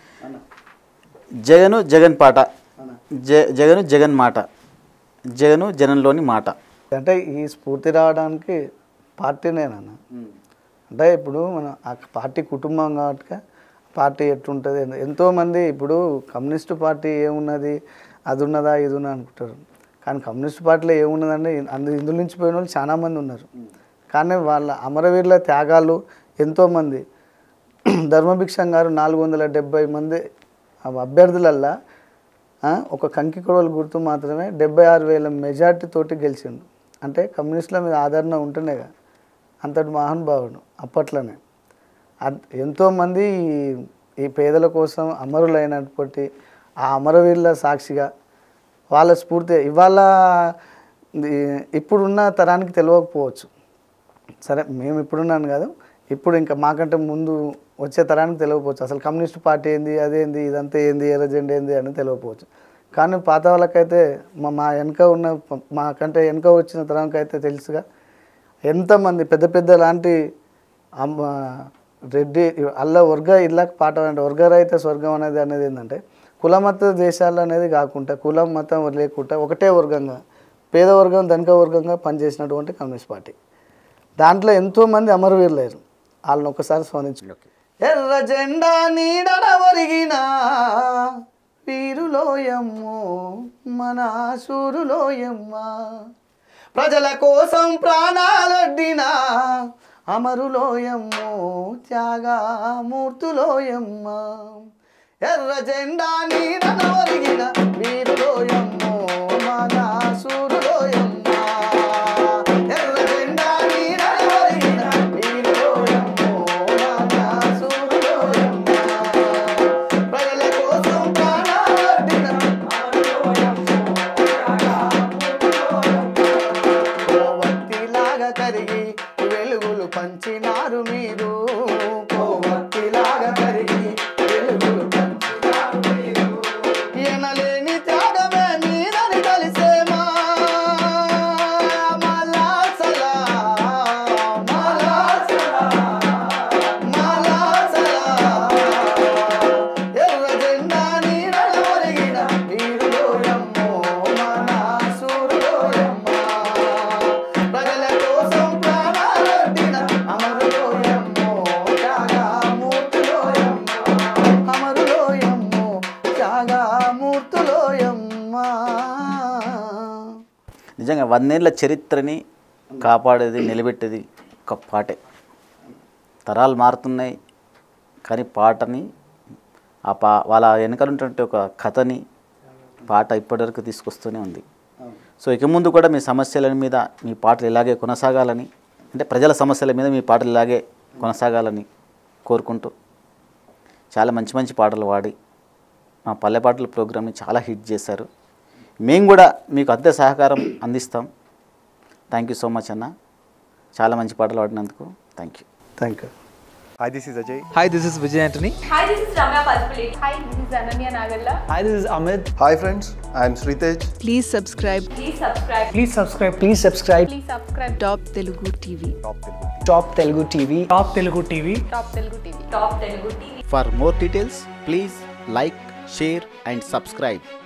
జగను జగన్ పాట జ జగను జగన్ మాట జగను జనంలోని మాట అంటే ఈ స్ఫూర్తి రావడానికి పార్టీనేనన్న అంటే ఇప్పుడు మన ఆ పార్టీ కుటుంబం కాబట్టి పార్టీ ఎట్లుంటుంది ఎంతోమంది ఇప్పుడు కమ్యూనిస్ట్ పార్టీ ఏమున్నది అది ఉన్నదా ఇది ఉన్నదా అనుకుంటారు కానీ కమ్యూనిస్ట్ పార్టీలో ఏమున్నదంటే అందు ఇందులో నుంచి పోయిన వాళ్ళు చాలామంది ఉన్నారు కానీ వాళ్ళ అమరవీరుల త్యాగాలు ఎంతోమంది ధర్మభిక్షం గారు నాలుగు వందల డెబ్బై మంది అభ్యర్థులల్లా ఆ, ఒక కంకి కొడవలు గుర్తు మాత్రమే డెబ్బై ఆరు వేల మెజార్టీ తోటి గెలిచిండు అంటే కమ్యూనిస్టుల మీద ఆదరణ ఉంటేనేగా అంతటి మహానుభావుడు అప్పట్లోనే అన్- ఎంతోమంది ఈ- ఈ పేదల కోసం అమరులైనటువంటి ఆ అమరవీరుల సాక్షిగా వాళ్ళ స్ఫూర్తి ఇవాళ ఈ- ఇప్పుడున్న తరానికి తెలియకపోవచ్చు సరే మేము ఇప్పుడున్నాను కాదు ఇప్పుడు ఇంకా మాకంటే ముందు వచ్చే తరానికి తెలియకపోవచ్చు అసలు కమ్యూనిస్ట్ పార్టీ ఏంది అదేంది ఇదంతా ఏంది ఎర్రజెండా ఏంది అని తెలియకపోవచ్చు కానీ పాత వాళ్ళకైతే మా మా వెనక ఉన్న మాకంటే వెనక వచ్చిన తరానికి అయితే తెలుసుగా ఎంతమంది పెద్ద పెద్ద లాంటి అమ్మ రెడ్డి అల్ల వర్గ ఇళ్ళకి పాట అంటే వర్గరైతే స్వర్గం అనేది అనేది ఏంటంటే కులమత దేశాలు అనేది కాకుండా కులం మతం లేకుండా ఒకటే వర్గంగా పేద వర్గం ధనిక వర్గంగా పనిచేసినటువంటి కమ్యూనిస్ట్ పార్టీ దాంట్లో ఎంతోమంది అమరవీరులేరు వాళ్ళని ఒకసారి స్మరించు ఎర్ర జెండా నీడన ఒరిగిన వీరులోయమ్మో మన సూరులోయమ్మ ప్రజల కోసం ప్రాణాలొడ్డిన అమరులోయమ్మో త్యాగమూర్తులోయమ్మ ఎర్ర జెండా నీడన ఒరిగిన వీరులోయమ్మో మన సూరులోయమ్మ ఎర్ర జెండా నీడన ఒరిగిన వీరులోయమ్మో మన సూరులోయమ్మ ప్రజల కోసం ప్రాణాలొడ్డిన కోవత్తిలాగా కరిగి వెలుగులు పంచినారు మీరు కోవత్తిలాగా కరిగి వెలుగులు పంచినారు మీరు ఎనలేని త్యాగమే మీదని కలిసేమా మలాసలా మలాసలా మలాసలా ఎర్ర జెండా నీడన ఒరిగిన వీరులోయమ్మో మన సూర్యోయమ్మ ప్రజల కోసం ప్రాణాలొడ్డిన అమరులోయమ్మో త్యాగమూర్తులోయమ్మ అమరులోయమ్మో త్యాగమూర్తులోయమ్మ నిజంగా వందేళ్ల చరిత్రని కాపాడేది నిలబెట్టేది ఒక పాటే తరాలు మారుతున్నాయి కానీ పాటని ఆ పా వాళ్ళ వెనకాల ఉన్నటువంటి ఒక కథని పాట ఇప్పటివరకు తీసుకొస్తూనే ఉంది సో ఇక ముందు కూడా మీ సమస్యల మీద మీ పాటలు ఇలాగే కొనసాగాలని అంటే ప్రజల సమస్యల మీద మీ పాటలు ఇలాగే కొనసాగాలని కోరుకుంటూ చాలా మంచి మంచి పాటలు పాడి మా పల్లె పాటల ప్రోగ్రామ్ని చాలా హిట్ చేశారు మేము కూడా మీకు అంతే సహకారం అందిస్తాం థ్యాంక్ యూ సో మచ్ అన్న చాలా మంచి పాటలు పాడినందుకు thank you thank you Hi, this is Ajay. Hi, this is Vijay Antony. Hi, this is Ramya Paspalate. Hi, this is Ananya Nagalla. Hi, this is Amit. Hi, friends. I am Sritej. Please subscribe Please subscribe. Please subscribe. Please subscribe. Please subscribe. Top Telugu TV. Top Telugu TV. Top Telugu TV. Top Telugu TV. Top Telugu TV. For more details, please like, share, and subscribe.